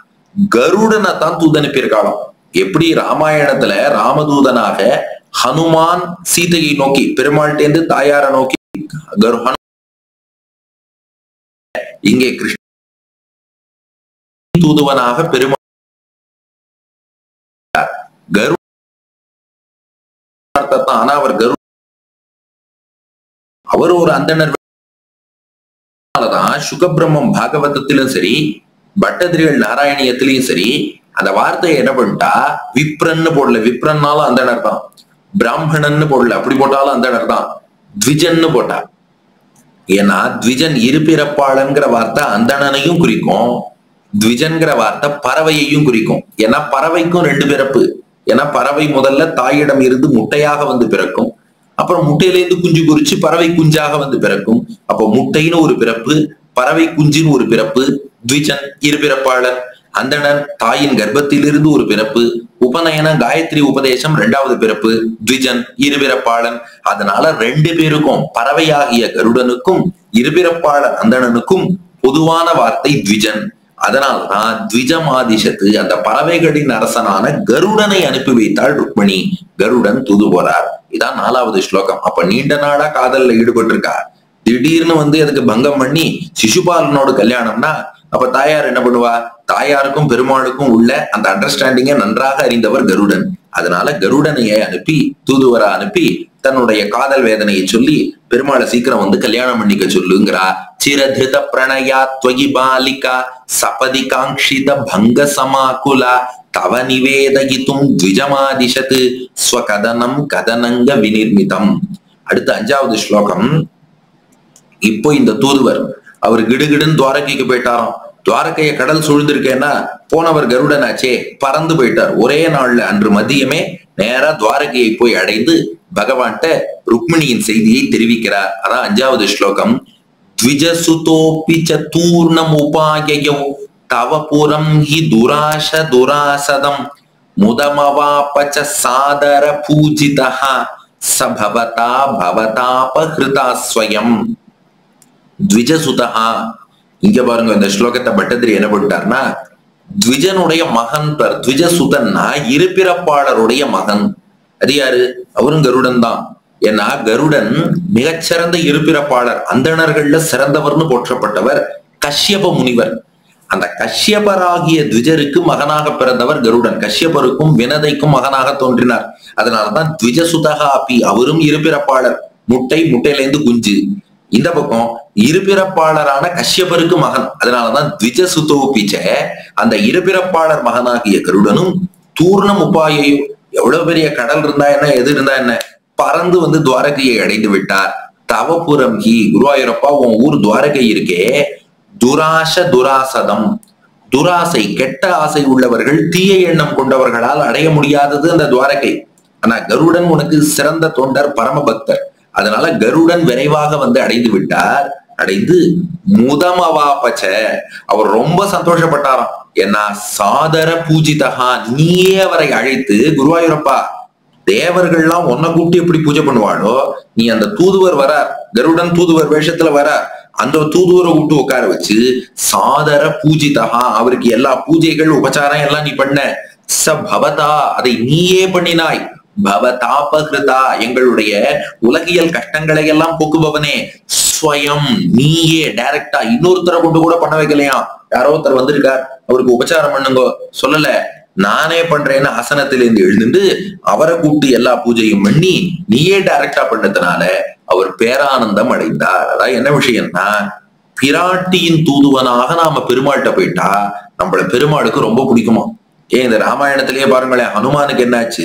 [SPEAKER 1] கருடனை தான் தூது அனுப்பியிருக்காளாம் எப்படி ராமாயணத்துல ராமதூதனாக ஹனுமான் சீதையை நோக்கி பெருமாள்டேந்து தாயார நோக்கி கரு ஹனு- இங்கே கிருஷ்ண தூதுவனாக பெருமாள் கரு அர்த்தத்தான் ஆனா அவர் கரு அவர் ஒரு அந்தணர் தான் சுகபிரம்மம் பாகவதத்திலும் சரி பட்டதிரிகள் நாராயணியத்திலையும் சரி அந்த வார்த்தையை என்ன பண்ணிட்டா விப்ரன்னு போடல விப்ரன்னாலும் அந்தணர் தான் பிராமணன்னு போடல அப்படி போட்டாலும் அந்தணர் தான் த்விஜன்னு போட்டா ஏன்னா த்விஜன் இருபிறப்பாளன்கிற வார்த்தை அந்தணனையும் குறிக்கும் த்விஜன்கிற வார்த்தை பறவையையும் குறிக்கும் ஏன்னா பறவைக்கும் ரெண்டு பிறப்பு ஏன்னா பறவை முதல்ல தாயிடம் இருந்து முட்டையாக வந்து பிறக்கும் அப்புறம் முட்டையிலேருந்து குஞ்சு பொரிச்சு பறவை குஞ்சாக வந்து பிறக்கும் அப்போ முட்டைன்னு ஒரு பிறப்பு பறவை குஞ்சின் ஒரு பிறப்பு த்விஜன் இருபிறப்பாளன் அந்தணன் தாயின் கர்ப்பத்திலிருந்து ஒரு பிறப்பு உபநயன காயத்ரி உபதேசம் இரண்டாவது பிறப்பு த்விஜன் இருபிறப்பாளன் அதனால ரெண்டு பேருக்கும் பறவையாகிய கருடனுக்கும் இருபிறப்பாளன் அந்தணனுக்கும் பொதுவான வார்த்தை த்விஜன் அதனால்தான் த்விஜமாதிஷத்து அந்த பறவைகளின் அரசனான கருடனை அனுப்பி வைத்தாள் ருக்மணி கருடன் தூது போறார் இதான் நாலாவது ஸ்லோகம் அப்ப நீண்ட நாளா காதல்ல ஈடுபட்டிருக்கா திடீர்னு வந்து அதுக்கு பங்கம் பண்ணி சிசுபாலனோட கல்யாணம்னா அப்ப தாயார் என்ன பண்ணுவா தாயாருக்கும் பெருமாளுக்கும் உள்ள அந்த அண்டர்ஸ்டாண்டிங்க நன்றாக அறிந்தவர் கருடன் அதனால கருடனையை அனுப்பி தூதுவரா அனுப்பி தன்னுடைய காதல் வேதனையை சொல்லி பெருமாளை சீக்கிரம் வந்து கல்யாணம் பண்ணிக்க சொல்லுங்கிறா சிரதிருத பிரணயா துவகி பாலிகா சபதி காங்கித பங்க சமாகுலா தவ நிவேதயித்தும் த்விஜமாதிஷத்து ஸ்வகதனம் கதனங்க விநிர்மிதம் அடுத்த அஞ்சாவது ஸ்லோகம் இப்போ இந்த தூதுவர் அவர் கிடுகிடுன்னு துவாரகைக்கு போயிட்டாராம் துவாரகைய கடல் சூழ்ந்திருக்கேன்னா போனவர் கருடனாச்சே பறந்து போயிட்டார் ஒரே நாள்ல அன்று மதியமே நேரா துவாரகையை போய் அடைந்து பகவான்கிட்ட ருக்மிணியின் செய்தியை தெரிவிக்கிறார் அதான் அஞ்சாவது ஸ்லோகம் த்விஜசுதோபி சூர்ணம் உபாயயோ தவ புரம் ஹி துராஷ துராசதம் முதமவாபச்ச சாதர பூஜிதா சபவதா பவதாபஹிருதா ஸ்வயம் த்விஜசுதா இங்க பாருங்க இந்த ஸ்லோகத்தை பட்டதிரி என்ன பண்ணிட்டார்னா த்விஜனுடைய மகன் பர் த்விஜசுதன்னா இருபிறப்பாளருடைய மகன் அது யாரு அவரும் கருடன் தான் ஏன்னா கருடன் மிகச்சிறந்த இருபிறப்பாளர் அந்தணர்கள்ல சிறந்தவர்னு போற்றப்பட்டவர் கஷ்யப முனிவர் அந்த கஷ்யபராகிய த்விஜருக்கு மகனாக பிறந்தவர் கருடன் கஷ்யபருக்கும் வினதைக்கும் மகனாக தோன்றினார் அதனாலதான் த்விஜசுதகா அப்பி அவரும் இருபிறப்பாளர் முட்டை முட்டையிலேருந்து குஞ்சு இந்த பக்கம் இருபிறப்பாளரான கஷ்யபருக்கு மகன் அதனாலதான் த்விஜசுதோபிச்ச அந்த இருபிறப்பாளர் மகனாகிய கருடனும் தூர்ணம் உபாயையும் எவ்வளவு பெரிய கடல் இருந்தா என்ன எது இருந்தா என்ன பறந்து வந்து துவாரகையை அடைந்து விட்டார் தவபுரம் ஹி குருவாயூரப்பா உன் ஊர் துவாரகை இருக்கே துராச துராசதம் துராசை கெட்ட ஆசை உள்ளவர்கள் தீய எண்ணம் கொண்டவர்களால் அடைய முடியாதது அந்த துவாரகை ஆனா கருடன் உனக்கு சிறந்த தொண்டர் பரமபக்தர் அதனால கருடன் விரைவாக வந்து அடைந்து விட்டார் அடைந்து முதமவாபச்ச அவர் ரொம்ப சந்தோஷப்பட்டாராம் ஏன்னா சாதர பூஜிதகா நீயே அவரை அழைத்து குருவாயூரப்பா தேவர்கள்லாம் உன்னை கூப்பிட்டு எப்படி பூஜை பண்ணுவாளோ நீ அந்த தூதுவர் வரார் கருடன் தூதுவர் வேஷத்துல வரார் அந்த தூதுவரை கூப்பிட்டு உட்கார வச்சு சாதர பூஜிதகா அவருக்கு எல்லா பூஜைகள் உபச்சாரம் எல்லாம் நீ பண்ண ச பவதா அதை நீயே பண்ணினாய் பவதாபகிருதா எங்களுடைய உலகியல் கஷ்டங்களை எல்லாம் போக்குபவனே ஸ்வயம் நீயே டைரக்டா இன்னொருத்தரை கொண்டு கூட பண்ண வைக்கலையா யாரோ ஒருத்தர் வந்திருக்கார் அவருக்கு உபச்சாரம் பண்ணுங்க சொல்லல நானே பண்றேன்னு ஆசனத்திலிருந்து எழுந்துட்டு அவரை கூப்பிட்டு எல்லா பூஜையும் பண்ணி நீயே டைரக்டா பண்ணதுனால அவர் பேரானந்தம் அடைந்தார் அதான் என்ன விஷயம்னா பிராட்டியின் தூதுவனாக நாம பெருமாள்கிட்ட போயிட்டா நம்மள பெருமாளுக்கு ரொம்ப பிடிக்குமா ஏன் இந்த ராமாயணத்திலேயே பாருங்களேன் ஹனுமானுக்கு என்னாச்சு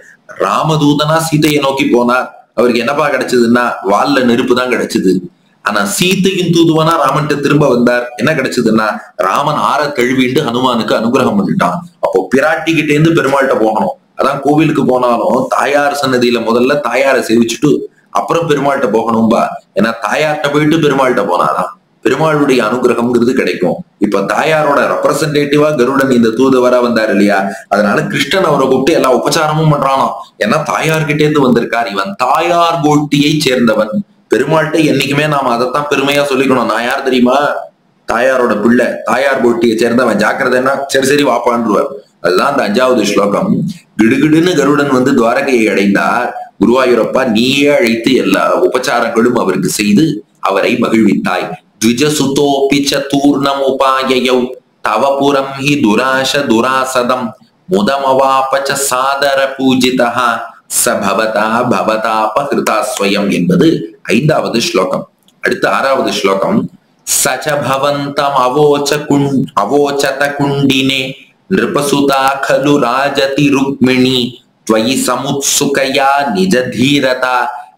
[SPEAKER 1] ராமதூதனா சீதையை நோக்கி போனார் அவருக்கு என்னப்பா கிடைச்சதுன்னா வால்ல நெருப்பு தான் கிடைச்சது ஆனா சீத்தையின் தூதுவனா ராமன்ட்ட திரும்ப வந்தார் என்ன கிடைச்சதுன்னா ராமன் ஆற கழுவிண்டு ஹனுமானுக்கு அனுகிரகம் பண்ணிட்டான் அப்போ பிராட்டி கிட்ட இருந்து பெருமாள்கிட்ட போகணும் அதான் கோவிலுக்கு போனாலும் தாயார் சன்னதியில முதல்ல தாயாரை சேவிச்சுட்டு அப்புறம் பெருமாள்கிட்ட போகணும்பா ஏன்னா தாயார்கிட்ட போயிட்டு பெருமாள்கிட்ட போனாதான் பெருமாளுடைய அனுகிரகம்ங்கிறது கிடைக்கும் இப்ப தாயாரோட ரெப்ரசன்டேட்டிவா கருடன் இந்த தூதுவரா வந்தார் இல்லையா அதனால கிருஷ்ணன் அவரை கூப்பிட்டு எல்லா உபச்சாரமும் பண்றானோ ஏன்னா தாயார்கிட்டே இருந்து வந்திருக்கார் இவன் தாயார் கோட்டியை சேர்ந்தவன் பெருமாள்கிட்ட என்னைக்குமே நாம அதைத்தான் பெருமையா சொல்லிக்கணும் நான் யார் தெரியுமா தாயாரோட பிள்ளை தாயார் கோட்டியை சேர்ந்தவன் ஜாக்கிரதைன்னா சரி சரி வாப்பான்றுவார் அதுதான் அந்த அஞ்சாவது ஸ்லோகம் கிடுகிடுன்னு கருடன் வந்து துவாரகையை அடைந்தார் குருவாயூரப்பா நீயே அழைத்து எல்லா உபச்சாரங்களும் அவருக்கு செய்து அவரை மகிழ்வித்தாய் द्विजसुतोऽपि च तूर्णमुपाययौ तव पुरं हि दुराश दुरासदम् मुदमवाप च सादर पूजितः ச பவதா பவதாபகிருதா ஸ்வயம் என்பது ஐந்தாவது ஸ்லோகம் அடுத்து ஆறாவது ஸ்லோகம் சச்ச பவந்தம் அவோச்ச குண் அவோச்சத குண்டினே நிருபசுதா खलु ராஜதி ருக்மிணி त्वयि समुत्सुकया निज धीरता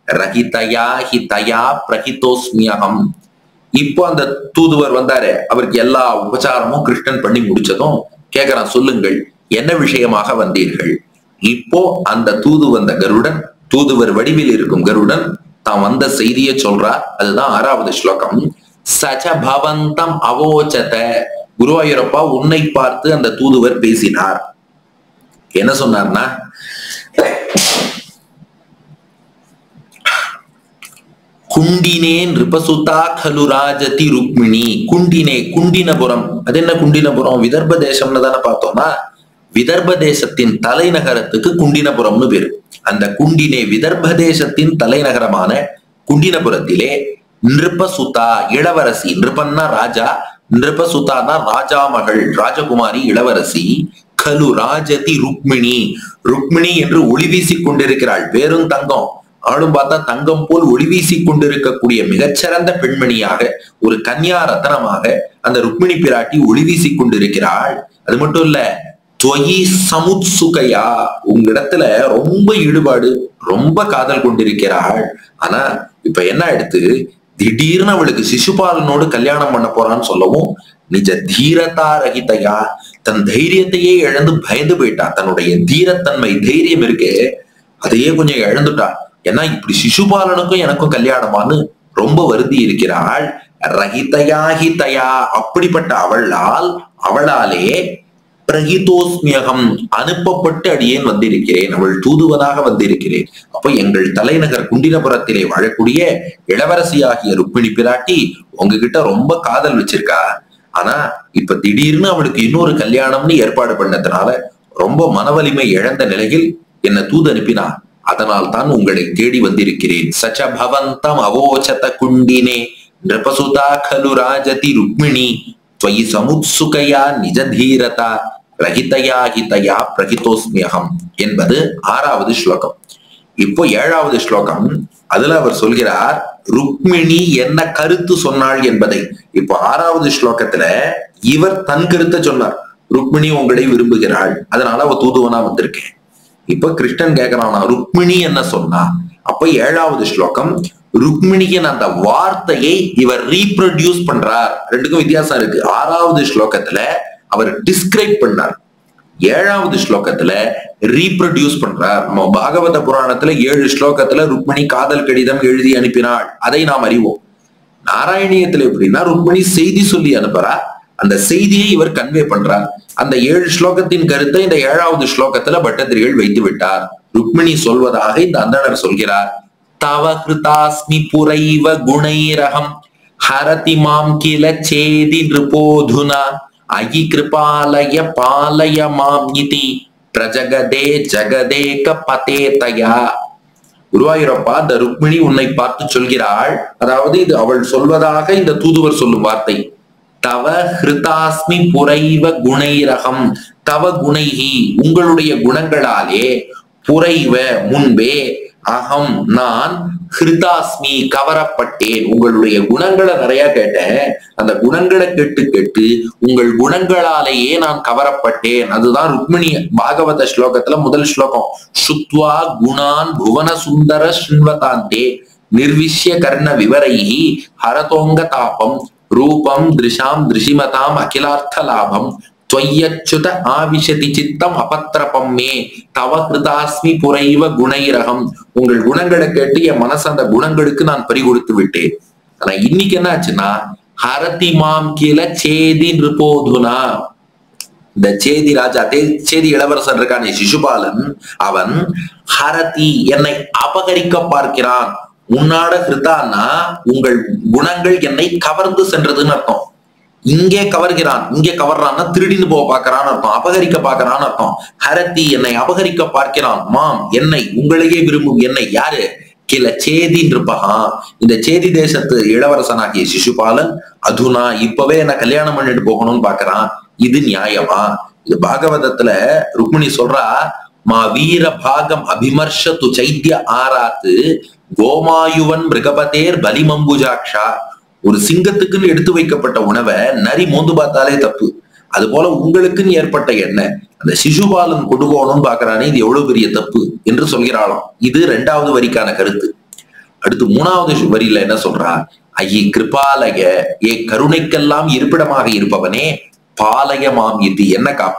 [SPEAKER 1] ரஹிதயா ஹிதயா பிரஹிதோஸ்மியகம் இப்போ அந்த தூதுவர் வந்தாரு அவருக்கு எல்லா உபச்சாரமும் கிருஷ்ணன் பண்ணி முடிச்சதும் கேக்குறான் சொல்லுங்கள் என்ன விஷயமாக வந்தீர்கள் இப்போ அந்த தூது வந்த கருடன் தூதுவர் வடிவில் இருக்கும் கருடன் தான் வந்த செய்தியை சொல்றார் அதுதான் ஆறாவது ஸ்லோகம் சச்ச பவந்தம் அவோச்சத குருவாயூரப்பா உன்னை பார்த்து அந்த தூதுவர் பேசினார் என்ன சொன்னார்னா குண்டினே நிருபசுதா கலு ராஜதி ருக்மிணி குண்டினே குண்டினபுரம் அது என்ன குண்டினபுரம் விதர்ப தேசம்னு தானே பார்த்தோம்னா விதர்ப தேசத்தின் தலைநகரத்துக்கு குண்டினபுரம்னு பேரு அந்த குண்டினே விதர்ப தேசத்தின் தலைநகரமான குண்டினபுரத்திலே நிருபசுதா இளவரசி நிருபன்னா ராஜா நிருபசுதானா ராஜா மகள் ராஜகுமாரி இளவரசி கலு ராஜதி ருக்மிணி ருக்மிணி என்று ஒளி வீசிக் கொண்டிருக்கிறாள் பேரும் தங்கம் ஆளும் பார்த்தா தங்கம் போல் ஒளி வீசிக் கொண்டிருக்கக்கூடிய மிகச்சிறந்த பெண்மணியாக ஒரு கன்யா ரத்தனமாக அந்த ருக்மிணி பிராட்டி ஒளி வீசிக் கொண்டிருக்கிறாள் அது மட்டும் இல்ல தொயி சமுத்சுகையா உங்களிடத்துல ரொம்ப ஈடுபாடு ரொம்ப காதல் கொண்டிருக்கிறாள் ஆனா இப்ப என்ன எடுத்து திடீர்னு அவளுக்கு சிசுபாலனோடு கல்யாணம் பண்ண போறான்னு சொல்லவும் நிஜ தீரதா ரகிதையா தன் தைரியத்தையே இழந்து பயந்து போயிட்டா தன்னுடைய தீரத்தன்மை தைரியம் இருக்கே அதையே கொஞ்சம் இழந்துட்டா ஏன்னா இப்படி சிசுபாலனுக்கும் எனக்கும் கல்யாணமான்னு ரொம்ப வருந்தி இருக்கிறாள் ரகிதயாஹிதயா அப்படிப்பட்ட அவளால் அவளாலே பிரகிதோஸ்மியகம் அனுப்பப்பட்டு அடியேன் வந்திருக்கிறேன் அவள் தூதுவனாக வந்திருக்கிறேன் அப்போ எங்கள் தலைநகர் குண்டினபுரத்திலே வாழக்கூடிய இளவரசியாகிய ருக்மிணி பிராட்டி உங்ககிட்ட ரொம்ப காதல் வச்சிருக்கா ஆனா இப்ப திடீர்னு அவளுக்கு இன்னொரு கல்யாணம்னு ஏற்பாடு பண்ணதுனால ரொம்ப மனவலிமை இழந்த நிலையில் என்ன தூது அனுப்பினா அதனால் தான் உங்களை தேடி வந்திருக்கிறேன் சச்ச பவந்தம் அவோச்சத குண்டினே நிருபசுதா கலு ராஜதி ருக்மிணி त्वयि சமுத்சுகையா நிஜதீரதா ரகிதயா ஹிதயா பிரகிதோஸ்மியகம் என்பது ஆறாவது ஸ்லோகம் இப்போ ஏழாவது ஸ்லோகம் அதுல அவர் சொல்கிறார் ருக்மிணி என்ன கருத்து சொன்னாள் என்பதை இப்போ ஆறாவது ஸ்லோகத்துல இவர் தன் கருத்தை சொன்னார் ருக்மிணி உங்களை விரும்புகிறாள் அதனால அவ தூதுவனா வந்திருக்கேன் இப்ப கிருஷ்ணன் கேக்குறானா ருக்மிணி என்ன சொன்னா அப்ப ஏழாவது ஸ்லோகம் ருக்மிணியின் அந்த வார்த்தையை இவர் ரீப்ரொடியூஸ் பண்றார் ரெண்டுக்கும் வித்தியாசம் இருக்கு ஆறாவது ஸ்லோகத்துல அவர் டிஸ்கிரைப் பண்ணார் ஏழாவது ஸ்லோகத்துல ரீப்ரொடியூஸ் பண்றார் நம்ம பாகவத புராணத்துல ஏழு ஸ்லோகத்துல ருக்மிணி காதல் கடிதம் எழுதி அனுப்பினாள் அதை நாம் அறிவோம் நாராயணியத்துல எப்படின்னா ருக்மிணி செய்தி சொல்லி அனுப்புறா அந்த செய்தியை இவர் கன்வே பண்றார் அந்த ஏழு ஸ்லோகத்தின் கருத்தை இந்த ஏழாவது ஸ்லோகத்துல பட்டத்திரிகள் வைத்து விட்டார் ருக்மிணி சொல்வதாக இந்த அந்தணர் சொல்கிறார் தவ கிருதாஸ்மி புரைவ குணைரகம் ஹரதி மாம் கில சேதி நிருபோதுனா அயி கிருபாலய பாலய மாம் இதி பிரஜகதே ஜகதேக பதேதயா குருவாயூரப்பா இந்த ருக்மிணி உன்னை பார்த்து சொல்கிறாள் அதாவது இது அவள் சொல்வதாக இந்த தூதுவர் சொல்லும் வார்த்தை தவ ஹிருதாஸ்மி புரைவ குணைரகம் தவ குணைகி உங்களுடைய குணங்களாலே புரைவ முன்பே அகம் நான் ஹிருதாஸ்மி கவரப்பட்டேன் உங்களுடைய குணங்களை நிறைய கேட்டேன் அந்த குணங்களை கேட்டு கேட்டு உங்கள் குணங்களாலேயே நான் கவரப்பட்டேன் அதுதான் ருக்மிணி பாகவத ஸ்லோகத்துல முதல் ஸ்லோகம் சுத்வா குணான் புவன சுந்தர ஸ்ருண்வதாந்தே நிர்விஷ்ய கர்ண விவரைஹி ஹரதோங்க தாபம் ரூபம் திருஷாம் திருஷிமதாம் அகிலார்த்த லாபம் துவய்யச்சுத ஆவிஷதி சித்தம் அபத்திரபம் மே தவ கிருதாஸ்மி புரைவ குணைரகம் உங்கள் குணங்களை கேட்டு என் மனசு அந்த குணங்களுக்கு நான் பறி கொடுத்து விட்டேன் ஆனா இன்னைக்கு என்ன ஆச்சுன்னா ஹரதி மாம் கீழ சேதி நிருபோதுனா இந்த சேதி ராஜா தே சேதி இளவரசன் இருக்கானே சிசுபாலன் அவன் ஹரதி என்னை அபகரிக்க பார்க்கிறான் உன்னாட கிருத்தான்னா உங்கள் குணங்கள் என்னை கவர்ந்து சென்றதுன்னு அர்த்தம் இங்கே கவர்கிறான் இங்கே கவர்றான்னா திருடின்னு போக பார்க்கறான்னு அர்த்தம் அபகரிக்க பார்க்கறான்னு அர்த்தம் ஹரதி என்னை அபகரிக்க பார்க்கிறான் மாம் என்னை உங்களையே விரும்பும் என்னை யாரு கில சேதி நிருபகா இந்த சேதி தேசத்து இளவரசனாகிய சிசுபாலன் அதுனா இப்பவே என்ன கல்யாணம் பண்ணிட்டு போகணும்னு பாக்குறான் இது நியாயமா இது பாகவதத்துல ருக்மிணி சொல்றா மா வீர பாகம் அபிமர்ஷத்து சைத்திய ஆராத்து கோமாயுவன் மிருகபதேர் பலிமம்புஜாக்ஷா ஒரு சிங்கத்துக்குன்னு எடுத்து வைக்கப்பட்ட உணவை நரி மோந்து பார்த்தாலே தப்பு அது போல உங்களுக்குன்னு ஏற்பட்ட எண்ணெய் அந்த சிசுபாலன் கொண்டு போகணும்னு பாக்குறானே இது எவ்வளவு பெரிய தப்பு என்று சொல்கிறாளாம் இது ரெண்டாவது வரிக்கான கருத்து அடுத்து மூணாவது வரியில என்ன சொல்றா ஐயே கிருபாலய ஏ கருணைக்கெல்லாம் இருப்பிடமாக இருப்பவனே பாலய மாம் இது என்ன காப்பாத்து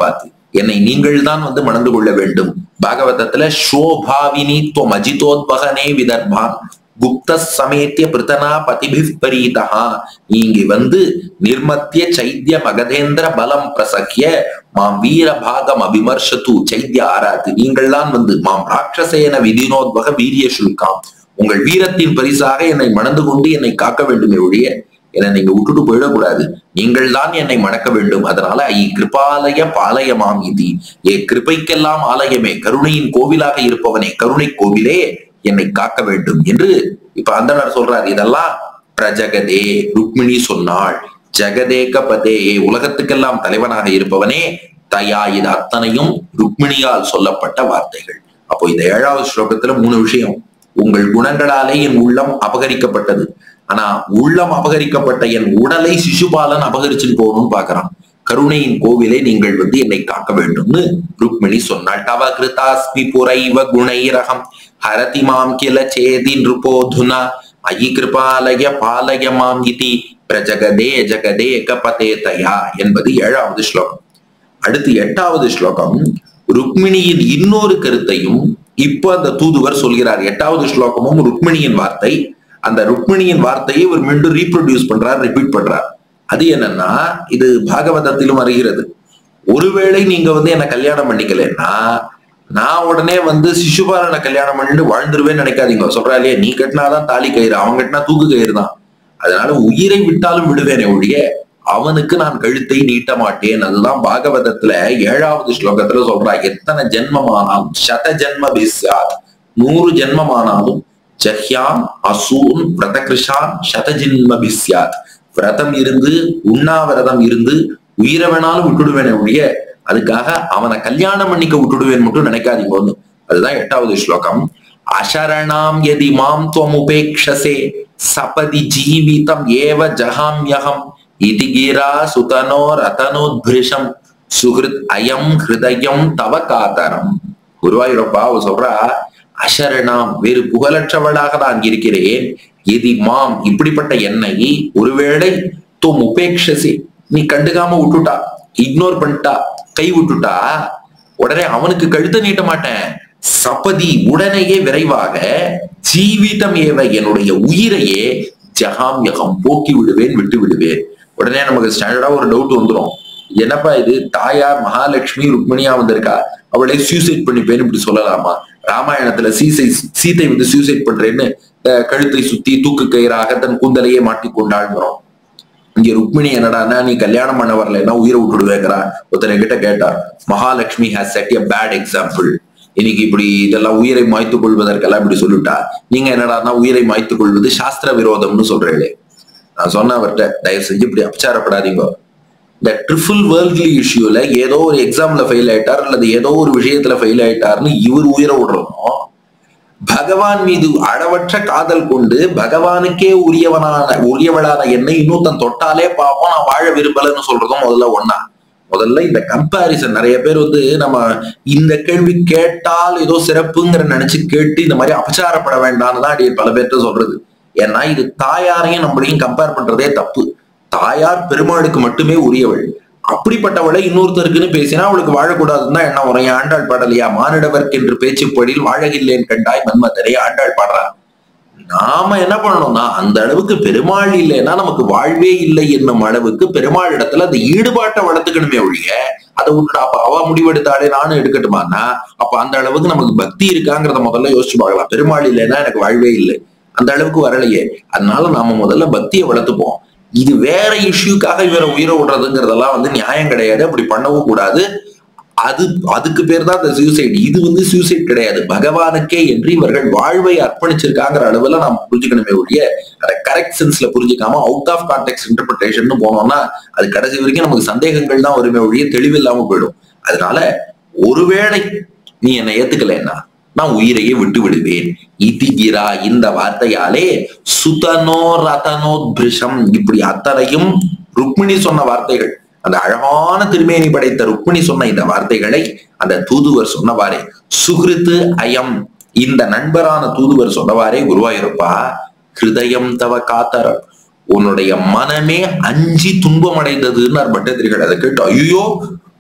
[SPEAKER 1] என்னை நீங்கள் தான் வந்து மணந்து கொள்ள வேண்டும் பாகவதத்துல ஷோபாவினி துவம் அஜிதோத்பகனே விதர்பான் குப்த சமேத்திய பிரித்தனா பதிபிப்பரீதா நீங்க வந்து நிர்மத்திய சைத்திய மகதேந்திர பலம் பிரசக்கிய மாம் வீர பாகம் அபிமர்ஷத்து சைத்திய ஆராத்து நீங்கள் தான் வந்து மாம் ராட்சசேன விதினோத்வக வீரிய சுல்காம் உங்கள் வீரத்தின் பரிசாக என்னை மணந்து கொண்டு என்னை காக்க வேண்டுமே ஒழிய என்னை நீங்க விட்டுட்டு போயிடக்கூடாது நீங்கள் தான் என்னை மணக்க வேண்டும் அதனால ஐ கிருபாலய பாலயமாம் இதி ஏ கிருபைக்கெல்லாம் ஆலயமே கருணையின் கோவிலாக இருப்பவனே கருணை கோவிலே என்னை காக்க வேண்டும் என்று இப்ப அந்தனர் சொல்றார் இதெல்லாம் பிரஜகதே ருக்மிணி சொன்னாள் ஜெகதேக பதே உலகத்துக்கெல்லாம் தலைவனாக இருப்பவனே தயா இது அத்தனையும் ருக்மிணியால் சொல்லப்பட்ட வார்த்தைகள் அப்போ இந்த ஏழாவது ஸ்லோகத்துல மூணு விஷயம் உங்கள் குணங்களாலே என் உள்ளம் அபகரிக்கப்பட்டது ஆனா உள்ளம் அபகரிக்கப்பட்ட என் உடலை சிசுபாலன் அபகரிச்சுட்டு போகணும்னு பாக்குறான் கருணையின் கோவிலை நீங்கள் வந்து என்னை காக்க வேண்டும்னு ருக்மிணி சொன்னாள் தவ கிருதாஸ்மி புரைவ குணைரகம் ஹரதி மாம் கில சேதி நிருபோதுனா அயி கிருபாலய பாலய மாம் இதி பிரஜகதே ஜகதே கபதே தயா என்பது ஏழாவது ஸ்லோகம் அடுத்து எட்டாவது ஸ்லோகம் ருக்மிணியின் இன்னொரு கருத்தையும் இப்போ அந்த தூதுவர் சொல்கிறார் எட்டாவது ஸ்லோகமும் ருக்மிணியின் வார்த்தை அந்த ருக்மிணியின் வார்த்தையை இவர் மீண்டும் ரீப்ரொடியூஸ் பண்றார் ரிப்பீட் பண்றார் அது என்னன்னா இது பாகவதத்திலும் வருகிறது ஒருவேளை நீங்க வந்து என்ன கல்யாணம் பண்ணிக்கலன்னா நான் உடனே வந்து சிசுபாலனை கல்யாணம் பண்ணிட்டு வாழ்ந்துருவேன்னு நினைக்காதீங்க சொல்றா இல்லையா நீ கட்டினாதான் தாலி கயிறு அவன் கட்டினா தூக்கு கயிறு தான் அதனால உயிரை விட்டாலும் விடுவேனே ஒழிய அவனுக்கு நான் கழுத்தை நீட்ட மாட்டேன் அதுதான் பாகவதத்துல ஏழாவது ஸ்லோகத்துல சொல்றா எத்தனை ஜென்மமானாலும் சத ஜென்ம பிஸ்யாத் நூறு ஜென்மமானாலும் ஜஹ்யாம் அசூன் விரதகிருஷான் சதஜென்ம பிஸ்யாத் விரதம் இருந்து உண்ணாவிரதம் இருந்து உயிரை வேணாலும் விட்டுடுவேனே ஒழிய அதுக்காக அவனை கல்யாணம் பண்ணிக்க விட்டுடுவேன் மட்டும் நினைக்காதீங்க ஒண்ணு அதுதான் எட்டாவது ஸ்லோகம் அசரணாம் எதி மாம் துவமுபேக்ஷசே சபதி ஜீவிதம் ஏவ ஜகாம்யகம் இதி கிரா சுதனோ ரதனோத்பிருஷம் சுகிருத் அயம் ஹிருதயம் தவ காதரம் குருவாயூரப்பா அவ சொல்றா அசரணாம் வேறு புகழற்றவளாக தான் இருக்கிறேன் எதி மாம் இப்படிப்பட்ட என்னை ஒருவேளை தும் உபேக்ஷசி நீ கண்டுக்காம விட்டுட்டா இக்னோர் பண்ணிட்டா கை விட்டுட்டா உடனே அவனுக்கு கழுத்தை நீட்ட மாட்டேன் சபதி உடனேயே விரைவாக ஜீவிதம் ஏவ என்னுடைய உயிரையே ஜகாம்யகம் போக்கி விடுவேன் விட்டு விடுவேன் உடனே நமக்கு ஸ்டாண்டர்டா ஒரு டவுட் வந்துடும் என்னப்பா இது தாயார் மகாலட்சுமி ருக்மிணியா வந்திருக்கா அவளை சூசைட் பண்ணிப்பேன்னு இப்படி சொல்லலாமா ராமாயணத்துல சீசை சீதை வந்து சூசைட் பண்றேன்னு அஹ், கழுத்தை சுத்தி தூக்கு கயிறாக தன் கூந்தலையே மாட்டிக்கொண்டாள்ங்கிறோம் இங்க ருக்மிணி என்னடான்னா நீ கல்யாணம் பண்ண வரலைன்னா உயிரை விட்டுடுவேங்கிறா ஒருத்தனை கிட்ட கேட்டார் Mahalakshmi has set a bad example இன்னைக்கு இப்படி இதெல்லாம் உயிரை மாய்த்துக் கொள்வதற்கெல்லாம் இப்படி சொல்லிட்டா நீங்க என்னடான்னா உயிரை மாய்த்துக் கொள்வது சாஸ்திர விரோதம்னு சொல்றீங்களே நான் சொன்ன அவர்கிட்ட தயவு செஞ்சு இப்படி அபச்சாரப்படாதீங்க இந்த ட்ரிபிள் வேர்ல்ட்லி இஷ்யூல ஏதோ ஒரு எக்ஸாம்ல ஃபெயில் ஆயிட்டார் அல்லது ஏதோ ஒரு விஷயத்துல ஃபெயில் ஆயிட்டார்னு இவர் உயிரை விடுறதும் பகவான் மீது அளவற்ற காதல் கொண்டு பகவானுக்கே உரியவனான உரியவளான என்னை இன்னொருத்தன் தொட்டாலே பாப்போம் நான் வாழ விரும்பலன்னு சொல்றதும் முதல்ல ஒண்ணா முதல்ல இந்த கம்பாரிசன் நிறைய பேர் வந்து நம்ம இந்த கேள்வி கேட்டால் ஏதோ சிறப்புங்கிற நினைச்சு கேட்டு இந்த மாதிரி அபச்சாரப்பட வேண்டாம்னு தான் அடி பல பேர்ட்ட சொல்றது ஏன்னா இது தாயாரையும் நம்மளையும் கம்பேர் பண்றதே தப்பு தாயார் பெருமாளுக்கு மட்டுமே உரியவள் அப்படிப்பட்டவளை இன்னொருத்தருக்குன்னு பேசினா அவளுக்கு வாழக்கூடாதுன்னு தான் என்ன வரும் ஏன் ஆண்டாள் பாடலையா மானிடவர்க்கு என்று பேச்சுப்படியில் வாழகில்லேன் கண்டாய் மன்மதரை ஆண்டாள் பாடுறா நாம என்ன பண்ணணும்னா அந்த அளவுக்கு பெருமாள் இல்லைன்னா நமக்கு வாழ்வே இல்லை என்னும் அளவுக்கு பெருமாள் இடத்துல அந்த ஈடுபாட்டை வளர்த்துக்கணுமே ஒழிய அதை விட்டுட்டு அப்ப அவ முடிவெடுத்தாலே நானும் எடுக்கட்டுமான்னா அப்ப அந்த அளவுக்கு நமக்கு பக்தி இருக்காங்கிறத முதல்ல யோசிச்சு பார்க்கலாம் பெருமாள் இல்லைன்னா எனக்கு வாழ்வே இல்லை அந்த அளவுக்கு வரலையே அதனால நாம முதல்ல பக்தியை வளர்த்துப்போம் இது வேற இஷ்யூக்காக இவரை உயிரை விடுறதுங்கிறதெல்லாம் வந்து நியாயம் கிடையாது அப்படி பண்ணவும் கூடாது அது அதுக்கு பேர் தான் அந்த சூசைட் இது வந்து சூசைட் கிடையாது பகவானுக்கே என்று இவர்கள் வாழ்வை அர்ப்பணிச்சிருக்காங்கிற அளவுல நாம் புரிஞ்சுக்கணுமே ஒழிய அதை கரெக்ட் சென்ஸ்ல புரிஞ்சுக்காம அவுட் ஆஃப் கான்டெக்ட் இன்டர்பிரேஷன் போனோம்னா அது கடைசி வரைக்கும் நமக்கு சந்தேகங்கள் தான் வருமே ஒழிய தெளிவில்லாம போயிடும் அதனால ஒருவேளை நீ என்னை ஏத்துக்கலைன்னா நான் உயிரையே விட்டு விடுவேன் இதிகிரா இந்த வார்த்தையாலே சுதனோ ரதனோ பிரிஷம் இப்படி அத்தனையும் ருக்மிணி சொன்ன வார்த்தைகள் அந்த அழகான திருமேனி படைத்த ருக்மிணி சொன்ன இந்த வார்த்தைகளை அந்த தூதுவர் சொன்னவாறே சுகிருத்து அயம் இந்த நண்பரான தூதுவர் சொன்னவாறே குருவாயிருப்பா ஹிருதயம் தவ காத்தரம் உன்னுடைய மனமே அஞ்சி துன்பம் அடைந்ததுன்னு பட்டத்திரிகள் அதை கேட்டு ஐயோ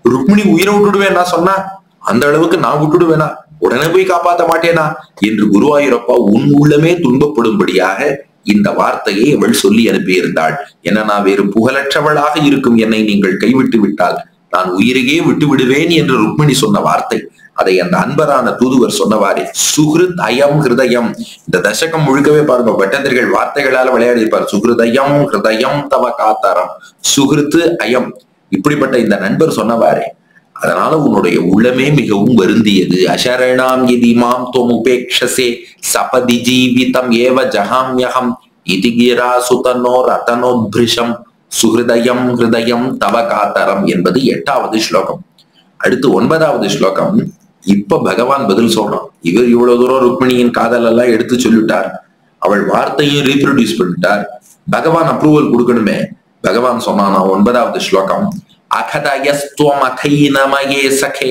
[SPEAKER 1] ருக்மிணி உயிரை விட்டுடுவேன் நான் சொன்னா அந்த அளவுக்கு நான் விட்டுடுவேனா உடனே போய் காப்பாத்த மாட்டேனா என்று குருவாயூரப்பா உன் உள்ளமே துன்பப்படும்படியாக இந்த வார்த்தையை அவள் சொல்லி அனுப்பியிருந்தாள் என நான் வேறு புகழற்றவளாக இருக்கும் என்னை நீங்கள் கைவிட்டு விட்டால் நான் உயிரையே விட்டு விடுவேன் என்று ருக்மிணி சொன்ன வார்த்தை அதை அந்த அன்பரான தூதுவர் சொன்னவாறே சுகிருத் அயம் ஹிருதயம் இந்த தசகம் முழுக்கவே பாருங்க பட்டத்திரிகள் வார்த்தைகளால விளையாடி இருப்பார் சுகிருதயம் ஹிருதயம் தவ காத்தாரம் சுகிருத்து அயம் இப்படிப்பட்ட இந்த நண்பர் சொன்னவாறே அதனால உன்னுடைய உள்ளமே மிகவும் வருந்தியது அசரணாம் எதி மாம் தோம் உபேக்ஷசே சபதி ஜீவிதம் ஏவ ஜகாம்யகம் இதி கிரா சுதனோ ரதனோத்பிருஷம் சுஹிருதயம் ஹிருதயம் தவ காத்தரம் என்பது எட்டாவது ஸ்லோகம் அடுத்து ஒன்பதாவது ஸ்லோகம் இப்ப பகவான் பதில் சொல்றான் இவர் இவ்வளவு தூரம் ருக்மிணியின் காதல் எல்லாம் எடுத்து சொல்லிட்டார் அவள் வார்த்தையும் ரீப்ரொடியூஸ் பண்ணிட்டார் பகவான் அப்ரூவல் கொடுக்கணுமே பகவான் சொன்னானா ஒன்பதாவது ஸ்லோகம் அகதயஸ்துவம் அகைனமயே சகே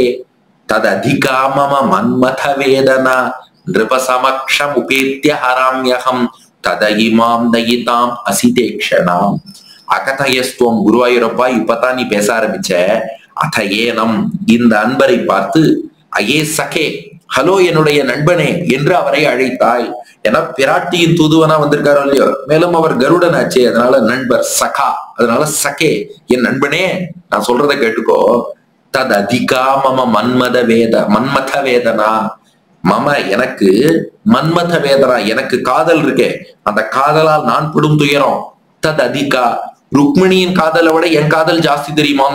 [SPEAKER 1] தததிகா மம மன்மத வேதனா நிருபசமக்ஷம் உபேத்திய ஹராம்யகம் ததயிமாம் தயிதாம் அசிதேக்ஷணாம் அகதயஸ்துவம் குருவாயூரப்பா இப்பதான் நீ பேச ஆரம்பிச்ச அத ஏனம் இந்த அன்பரை பார்த்து அயே சகே ஹலோ என்னுடைய நண்பனே என்று அவரை அழைத்தாய் ஏன்னா பிராட்டியின் தூதுவனா வந்திருக்காரோ இல்லையோ மேலும் அவர் கருடன் ஆச்சே அதனால நண்பர் சகா அதனால சகே என் நண்பனே நான் சொல்றத கேட்டுக்கோ தத் அதிகா மம மன்மத வேத மன்மத வேதனா மம எனக்கு மன்மத வேதனா எனக்கு காதல் இருக்கே அந்த காதலால் நான் படும் துயரம் தத் அதிகா ருக்மிணியின் காதலை விட என் காதல் ஜாஸ்தி தெரியுமா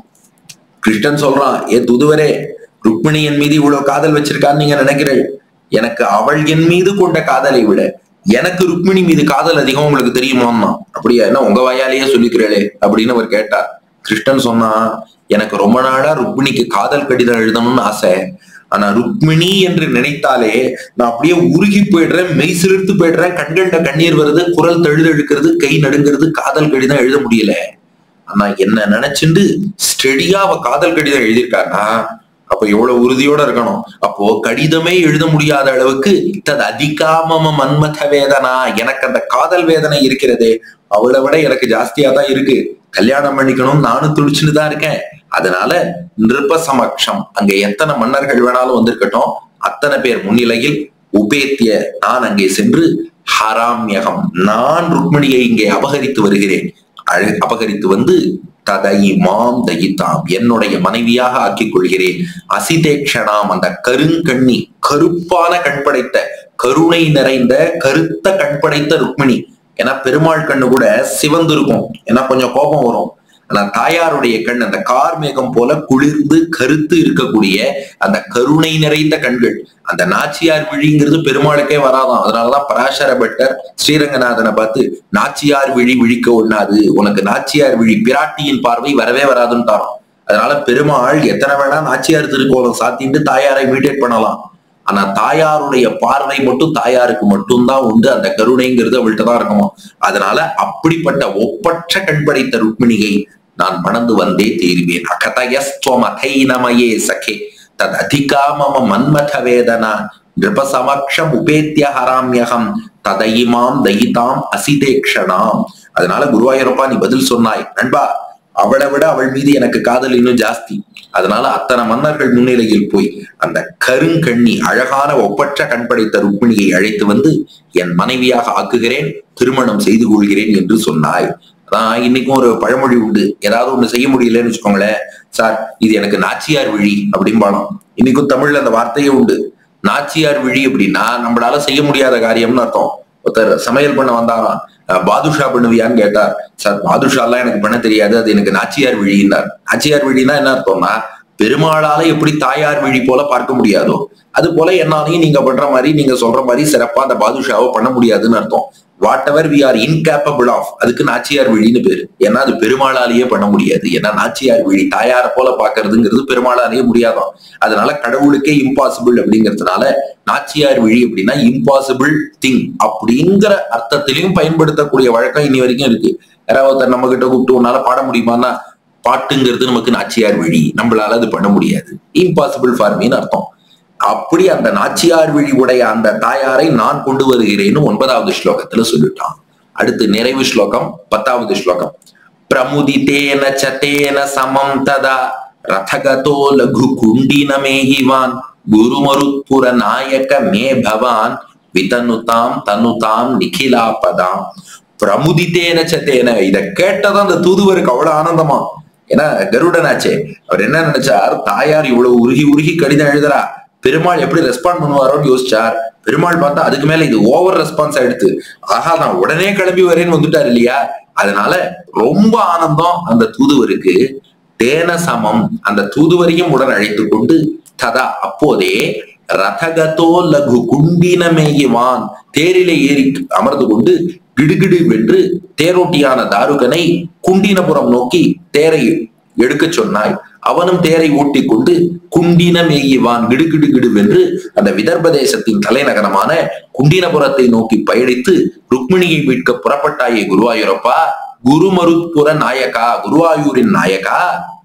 [SPEAKER 1] கிருஷ்ணன் சொல்றான் ஏ துதுவரே ருக்மிணி என் மீது இவ்வளவு காதல் வச்சிருக்கான்னு நீங்க நினைக்கிறேன் எனக்கு அவள் என் மீது கொண்ட காதலை விட எனக்கு ருக்மிணி மீது காதல் அதிகம் உங்களுக்கு தெரியுமாம்மா அப்படியா என்ன உங்க வாயாலேயே சொல்லிக்கிறேளே அப்படின்னு அவர் கேட்டார் கிருஷ்ணன் சொன்னா எனக்கு ரொம்ப நாளா ருக்மிணிக்கு காதல் கடிதம் எழுதணும்னு ஆசை ஆனா ருக்மிணி என்று நினைத்தாலே நான் அப்படியே உருகி போயிடுறேன் மெய் சிலிர்த்து போயிடுறேன் கண்கண்ட கண்ணீர் வருது குரல் தழுதழுக்கிறது கை நடுங்கிறது காதல் கடிதம் எழுத முடியல ஆனா என்ன நினைச்சுண்டு ஸ்டெடியா அவ காதல் கடிதம் எழுதியிருக்காருன்னா அப்ப எவ்வளவு உறுதியோட இருக்கணும் அப்போ கடிதமே எழுத முடியாத அளவுக்கு தது அதிகாமம மன்மத வேதனா எனக்கு அந்த காதல் வேதனை இருக்கிறதே அவளை விட எனக்கு ஜாஸ்தியா தான் இருக்கு கல்யாணம் பண்ணிக்கணும் நானும் துடிச்சுன்னு தான் இருக்கேன் அதனால நிருப சமக்ஷம் அங்க எத்தனை மன்னர்கள் வேணாலும் வந்திருக்கட்டும் அத்தனை பேர் முன்னிலையில் உபேத்திய நான் அங்கே சென்று ஹராம்யகம் நான் ருக்மிணியை இங்கே அபகரித்து வருகிறேன் அழ- அபகரித்து வந்து ததை மாம் தயித்தாம் என்னுடைய மனைவியாக ஆக்கிக் கொள்கிறேன் அசிதேக்ஷணாம் அந்த கருங்கண்ணி கருப்பான கண் படைத்த கருணை நிறைந்த கருத்த கண் படைத்த ருக்மிணி ஏன்னா பெருமாள் கண்ணு கூட சிவந்து இருக்கும் ஏன்னா கொஞ்சம் கோபம் வரும் ஆனா தாயாருடைய கண் அந்த கார்மேகம் போல குளிர்ந்து கருத்து இருக்கக்கூடிய அந்த கருணை நிறைந்த கண்கள் அந்த நாச்சியார் விழிங்கிறது பெருமாளுக்கே வராதாம் அதனாலதான் பராசர பட்டர் ஸ்ரீரங்கநாதனை பார்த்து நாச்சியார் விழி விழிக்க ஒண்ணாது உனக்கு நாச்சியார் விழி பிராட்டியின் பார்வை வரவே வராதுன்ட்டாராம் அதனால பெருமாள் எத்தனை வேணா நாச்சியார் திருக்கோலம் சாத்திட்டு தாயாரை மீட்டேட் பண்ணலாம் ஆனா தாயாருடைய பார்வை மட்டும் தாயாருக்கு மட்டும்தான் உண்டு அந்த கருணைங்கிறது அவள்கிட்ட தான் இருக்குமா அதனால அப்படிப்பட்ட ஒப்பற்ற கண் படைத்த ருக்மிணியை நான் மணந்து வந்தே தீருவேன் அகதயஸ்துவம் அகைனமயே சகே தத் அதிகா மம மன்மத வேதனா நிருபசமக்ஷம் உபேத்திய ஹராம்யகம் ததையிமாம் தயிதாம் அசிதேக்ஷணாம் அதனால குருவாயூரப்பா நீ பதில் சொன்னாய் நண்பா அவளை விட அவள் மீது எனக்கு காதல் இன்னும் ஜாஸ்தி அதனால அத்தனை மன்னர்கள் முன்னிலையில் போய் அந்த கருங்கண்ணி அழகான ஒப்பற்ற கண் படைத்த ருக்மிணியை அழைத்து வந்து என் மனைவியாக ஆக்குகிறேன் திருமணம் செய்து கொள்கிறேன் என்று சொன்னாய் அதான் இன்னைக்கும் ஒரு பழமொழி உண்டு ஏதாவது ஒண்ணு செய்ய முடியலன்னு வச்சுக்கோங்களேன் சார் இது எனக்கு நாச்சியார் விழி அப்படிம்பாலும் இன்னைக்கும் தமிழ்ல அந்த வார்த்தையே உண்டு நாச்சியார் விழி அப்படின்னா நம்மளால செய்ய முடியாத காரியம்னு அர்த்தம் ஒருத்தர் சமையல் பண்ண வந்தாராம் அஹ் பாதுஷா பண்ணுவியான்னு கேட்டார் சார் பாதுஷா எல்லாம் எனக்கு பண்ண தெரியாது அது எனக்கு நாச்சியார் விழின்னார் நாச்சியார் விழின்னா என்ன அர்த்தம்னா பெருமாளால எப்படி தாயார் விழி போல பார்க்க முடியாதோ அது போல என்னாலையும் நீங்க பண்ற மாதிரி நீங்க சொல்ற மாதிரி சிறப்பா அந்த பாதுஷாவை பண்ண முடியாதுன்னு அர்த்தம் whatever we are incapable of அதுக்கு நாச்சியார் விழின்னு பேரு ஏன்னா அது பெருமாளாலேயே பண்ண முடியாது ஏன்னா நாச்சியார் விழி தாயாரை போல பாக்குறதுங்கிறது பெருமாளாலேயே முடியாதாம் அதனால கடவுளுக்கே இம்பாசிபிள் அப்படிங்கிறதுனால நாச்சியார் விழி அப்படின்னா இம்பாசிபிள் திங் அப்படிங்கிற அர்த்தத்திலையும் பயன்படுத்தக்கூடிய வழக்கம் இனி வரைக்கும் இருக்கு யாராவது ஒருத்தர் நம்ம கிட்ட கூப்பிட்டு உன்னால பாட முடியுமான்னா பாட்டுங்கிறது நமக்கு நாச்சியார் விழி நம்மளால அது பண்ண முடியாது இம்பாசிபிள் ஃபார் மீன்னு அர்த்தம் அப்படி அந்த நாச்சியார் விழி உடைய அந்த தாயாரை நான் கொண்டு வருகிறேன்னு ஒன்பதாவது ஸ்லோகத்துல சொல்லிட்டான் அடுத்து நிறைவு ஸ்லோகம் பத்தாவது ஸ்லோகம் பிரமுதித்தேன சதேன சமம் ததா ரதகதோ லகு குண்டினமேகிவான் குருமருத்புர நாயக மே பவான் விதனுதாம் தனுதாம் நிகிலாபதாம் பிரமுதித்தேன சத்தேன இத கேட்டதான் அந்த தூதுவருக்கு அவ்வளவு ஆனந்தமா ஏன்னா கருடனாச்சே அவர் என்ன நினைச்சார் தாயார் இவ்வளவு உருகி உருகி கடிதம் எழுதுறா பெருமாள் எப்படி ரெஸ்பாண்ட் பண்ணுவாரோன்னு யோசிச்சார் பெருமாள் பார்த்தா அதுக்கு மேல இது ஓவர் ரெஸ்பான்ஸ் ஆயிடுத்து ஆஹா நான் உடனே கிளம்பி வரேன்னு வந்துட்டார் இல்லையா அதனால ரொம்ப ஆனந்தம் அந்த தூதுவருக்கு தேன சமம் அந்த தூதுவரையும் உடன் அழைத்து கொண்டு ததா அப்போதே ரதகதோ லகு குண்டினமேயுவான் தேரிலே ஏறி அமர்ந்து கொண்டு கிடுகிடு வென்று தேரோட்டியான தாருகனை குண்டினபுரம் நோக்கி தேரை எடுக்கச் சொன்னாய் அவனும் தேரை ஓட்டி கொண்டு குண்டின மேய்வான் கிடுகிடு கிடு வென்று அந்த விதர்ப தேசத்தின் தலைநகரமான குண்டினபுரத்தை நோக்கி பயணித்து ருக்மிணியை மீட்க புறப்பட்டாயே குருவாயூரப்பா குருமருத்புர நாயகா குருவாயூரின் நாயகா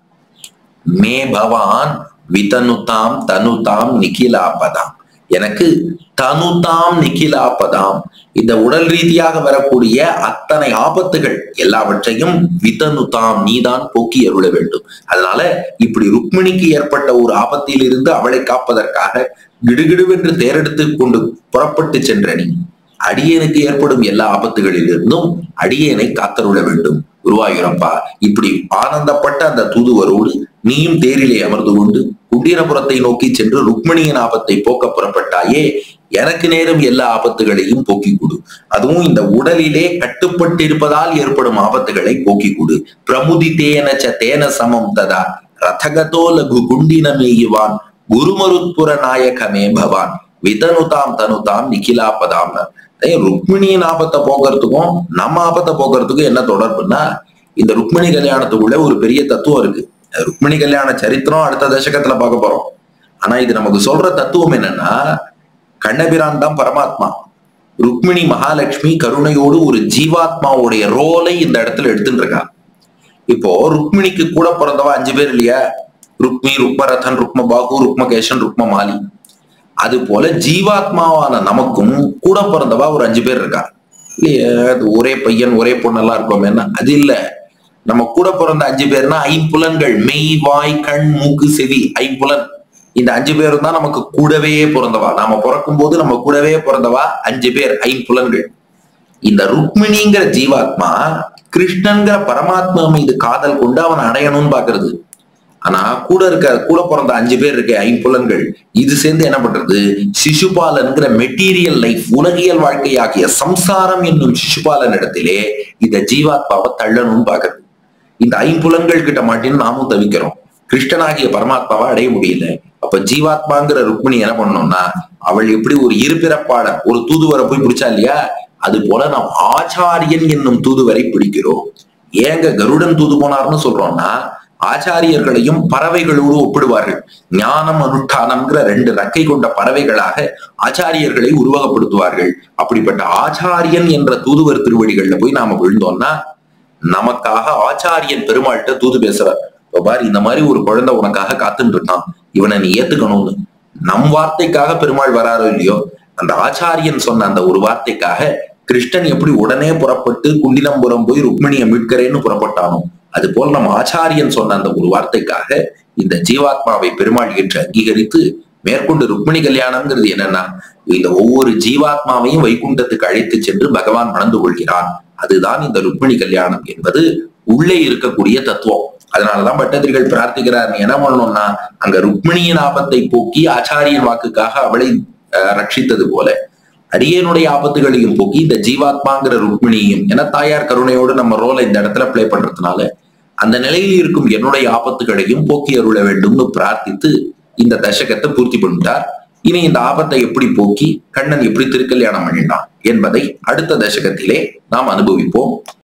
[SPEAKER 1] மே பவான் விதனுதாம் தனுதாம் நிகிலாபதாம் எனக்கு தனுதாம் நிகிலாபதாம் இந்த உடல் ரீதியாக வரக்கூடிய அத்தனை ஆபத்துகள் எல்லாவற்றையும் விதனுதாம் நீதான் போக்கி அருள வேண்டும் அதனால இப்படி ருக்மிணிக்கு ஏற்பட்ட ஒரு ஆபத்தில் இருந்து அவளை காப்பதற்காக கிடுகிடுவென்று தேரெடுத்து கொண்டு புறப்பட்டு சென்ற நீ அடியனுக்கு ஏற்படும் எல்லா ஆபத்துகளிலிருந்தும் அடியனை காத்தருள வேண்டும் குருவாயூரப்பா இப்படி ஆனந்தப்பட்ட அந்த தூதுவரோடு நீயும் தேரிலே அமர்ந்து கொண்டு குண்டீரபுரத்தை நோக்கி சென்று ருக்மிணியின் ஆபத்தை போக்க புறப்பட்டாயே எனக்கு நேரும் எல்லா ஆபத்துகளையும் போக்கிக் கொடு அதுவும் இந்த உடலிலே கட்டுப்பட்டு இருப்பதால் ஏற்படும் ஆபத்துகளை போக்கிக் கொடு பிரமுதி தேன ச தேன சமம் ததா ரதகதோ லகு குண்டினமேயுவான் குருமருத்புர நாயகமே பவான் விதனுதாம் தனுதாம் நிகிலாபதாம் ருக்மிணியின் ஆபத்தை போக்குறதுக்கும் நம்ம ஆபத்தை போக்குறதுக்கும் என்ன தொடர்புன்னா இந்த ருக்மிணி கல்யாணத்துக்குள்ள ஒரு பெரிய தத்துவம் இருக்கு ருக்மிணி கல்யாண சரித்திரம் அடுத்த தசகத்துல பார்க்க போறோம் ஆனா இது நமக்கு சொல்ற தத்துவம் என்னன்னா கண்ணபிரான் தான் பரமாத்மா ருக்மிணி மகாலட்சுமி கருணையோடு ஒரு ஜீவாத்மாவுடைய ரோலை இந்த இடத்துல எடுத்துட்டு இருக்கா இப்போ ருக்மிணிக்கு கூட பிறந்தவா அஞ்சு பேர் இல்லையா ருக்மி ருக்மரதன் ருக்மபாகு ருக்மகேஷன் ருக்மமாலி அது போல ஜீவாத்மாவான நமக்கும் கூட பிறந்தவா ஒரு அஞ்சு பேர் இருக்கா இல்லையா அது ஒரே பையன் ஒரே பொண்ணெல்லாம் இருக்கோமேன்னா அது இல்ல நம்ம கூட பிறந்த அஞ்சு பேர்னா ஐம்புலன்கள் மெய் வாய் கண் மூக்கு செவி ஐம்புலன் இந்த அஞ்சு பேரும் தான் நமக்கு கூடவே பிறந்தவா நாம பிறக்கும் போது நம்ம கூடவே பிறந்தவா அஞ்சு பேர் ஐம்புலன்கள் இந்த ருக்மிணிங்கிற ஜீவாத்மா கிருஷ்ணன்கிற பரமாத்மா மீது காதல் கொண்டு அவன் அடையணும்னு பாக்குறது ஆனா கூட இருக்க கூட பிறந்த அஞ்சு பேர் இருக்க ஐம்புலன்கள் இது சேர்ந்து என்ன பண்றது சிசுபாலன்கிற மெட்டீரியல் லைஃப் உலகியல் வாழ்க்கையாகிய சம்சாரம் என்னும் சிசுபாலன் இடத்திலே இந்த ஜீவாத்மாவை தள்ளணும்னு பாக்குறது இந்த ஐம்புலன்கள் கிட்ட மாட்டின்னு நாமும் தவிக்கிறோம் கிருஷ்ணனாகிய பரமாத்மாவை அடைய முடியல அப்ப ஜீவாத்மாங்கிற ருக்மிணி என்ன பண்ணோம்னா அவள் எப்படி ஒரு இருபிறப்பாளர் ஒரு தூதுவரை போய் பிடிச்சா இல்லையா அது போல நாம் ஆச்சாரியன் என்னும் தூதுவரை பிடிக்கிறோம் ஏங்க கருடன் தூது போனார்னு சொல்றோம்னா ஆச்சாரியர்களையும் பறவைகளோடு ஒப்பிடுவார்கள் ஞானம் அனுஷ்டானம்ங்கிற ரெண்டு ரெக்கை கொண்ட பறவைகளாக ஆச்சாரியர்களை உருவகப்படுத்துவார்கள் அப்படிப்பட்ட ஆச்சாரியன் என்ற தூதுவர் திருவடிகள்ல போய் நாம விழுந்தோம்னா நமக்காக ஆச்சாரியன் பெருமாள்கிட்ட தூது பேசுறார் இப்ப பாரு இந்த மாதிரி ஒரு குழந்தை உனக்காக காத்துட்டு இருக்கான் இவனை நீ ஏத்துக்கணும்னு நம் வார்த்தைக்காக பெருமாள் வராரோ இல்லையோ அந்த ஆச்சாரியன் சொன்ன அந்த ஒரு வார்த்தைக்காக கிருஷ்ணன் எப்படி உடனே புறப்பட்டு குண்டினம்புரம் போய் ருக்மிணியை மீட்கிறேன்னு புறப்பட்டானோ அது போல நம்ம ஆச்சாரியன் சொன்ன அந்த ஒரு வார்த்தைக்காக இந்த ஜீவாத்மாவை பெருமாள் ஏற்று அங்கீகரித்து மேற்கொண்டு ருக்மிணி கல்யாணம்ங்கிறது என்னன்னா இந்த ஒவ்வொரு ஜீவாத்மாவையும் வைகுண்டத்துக்கு அழைத்து சென்று பகவான் மணந்து கொள்கிறான் அதுதான் இந்த ருக்மிணி கல்யாணம் என்பது உள்ளே இருக்கக்கூடிய தத்துவம் அதனாலதான் பட்டதிரிகள் பிரார்த்திக்கிறார் நீ என்ன பண்ணணும்னா அங்க ருக்மிணியின் ஆபத்தை போக்கி ஆச்சாரியன் வாக்குக்காக அவளை அஹ், ரட்சித்தது போல அடியனுடைய ஆபத்துகளையும் போக்கி இந்த ஜீவாத்மாங்கிற ருக்மிணியும் என தாயார் கருணையோடு நம்ம ரோலை இந்த இடத்துல ப்ளே பண்றதுனால அந்த நிலையில் இருக்கும் என்னுடைய ஆபத்துகளையும் போக்கி அருள வேண்டும்னு பிரார்த்தித்து இந்த தசகத்தை பூர்த்தி பண்ணிட்டார் இனி இந்த ஆபத்தை எப்படி போக்கி கண்ணன் எப்படி திருக்கல்யாணம் பண்ணினான் என்பதை அடுத்த தசகத்திலே நாம் அனுபவிப்போம்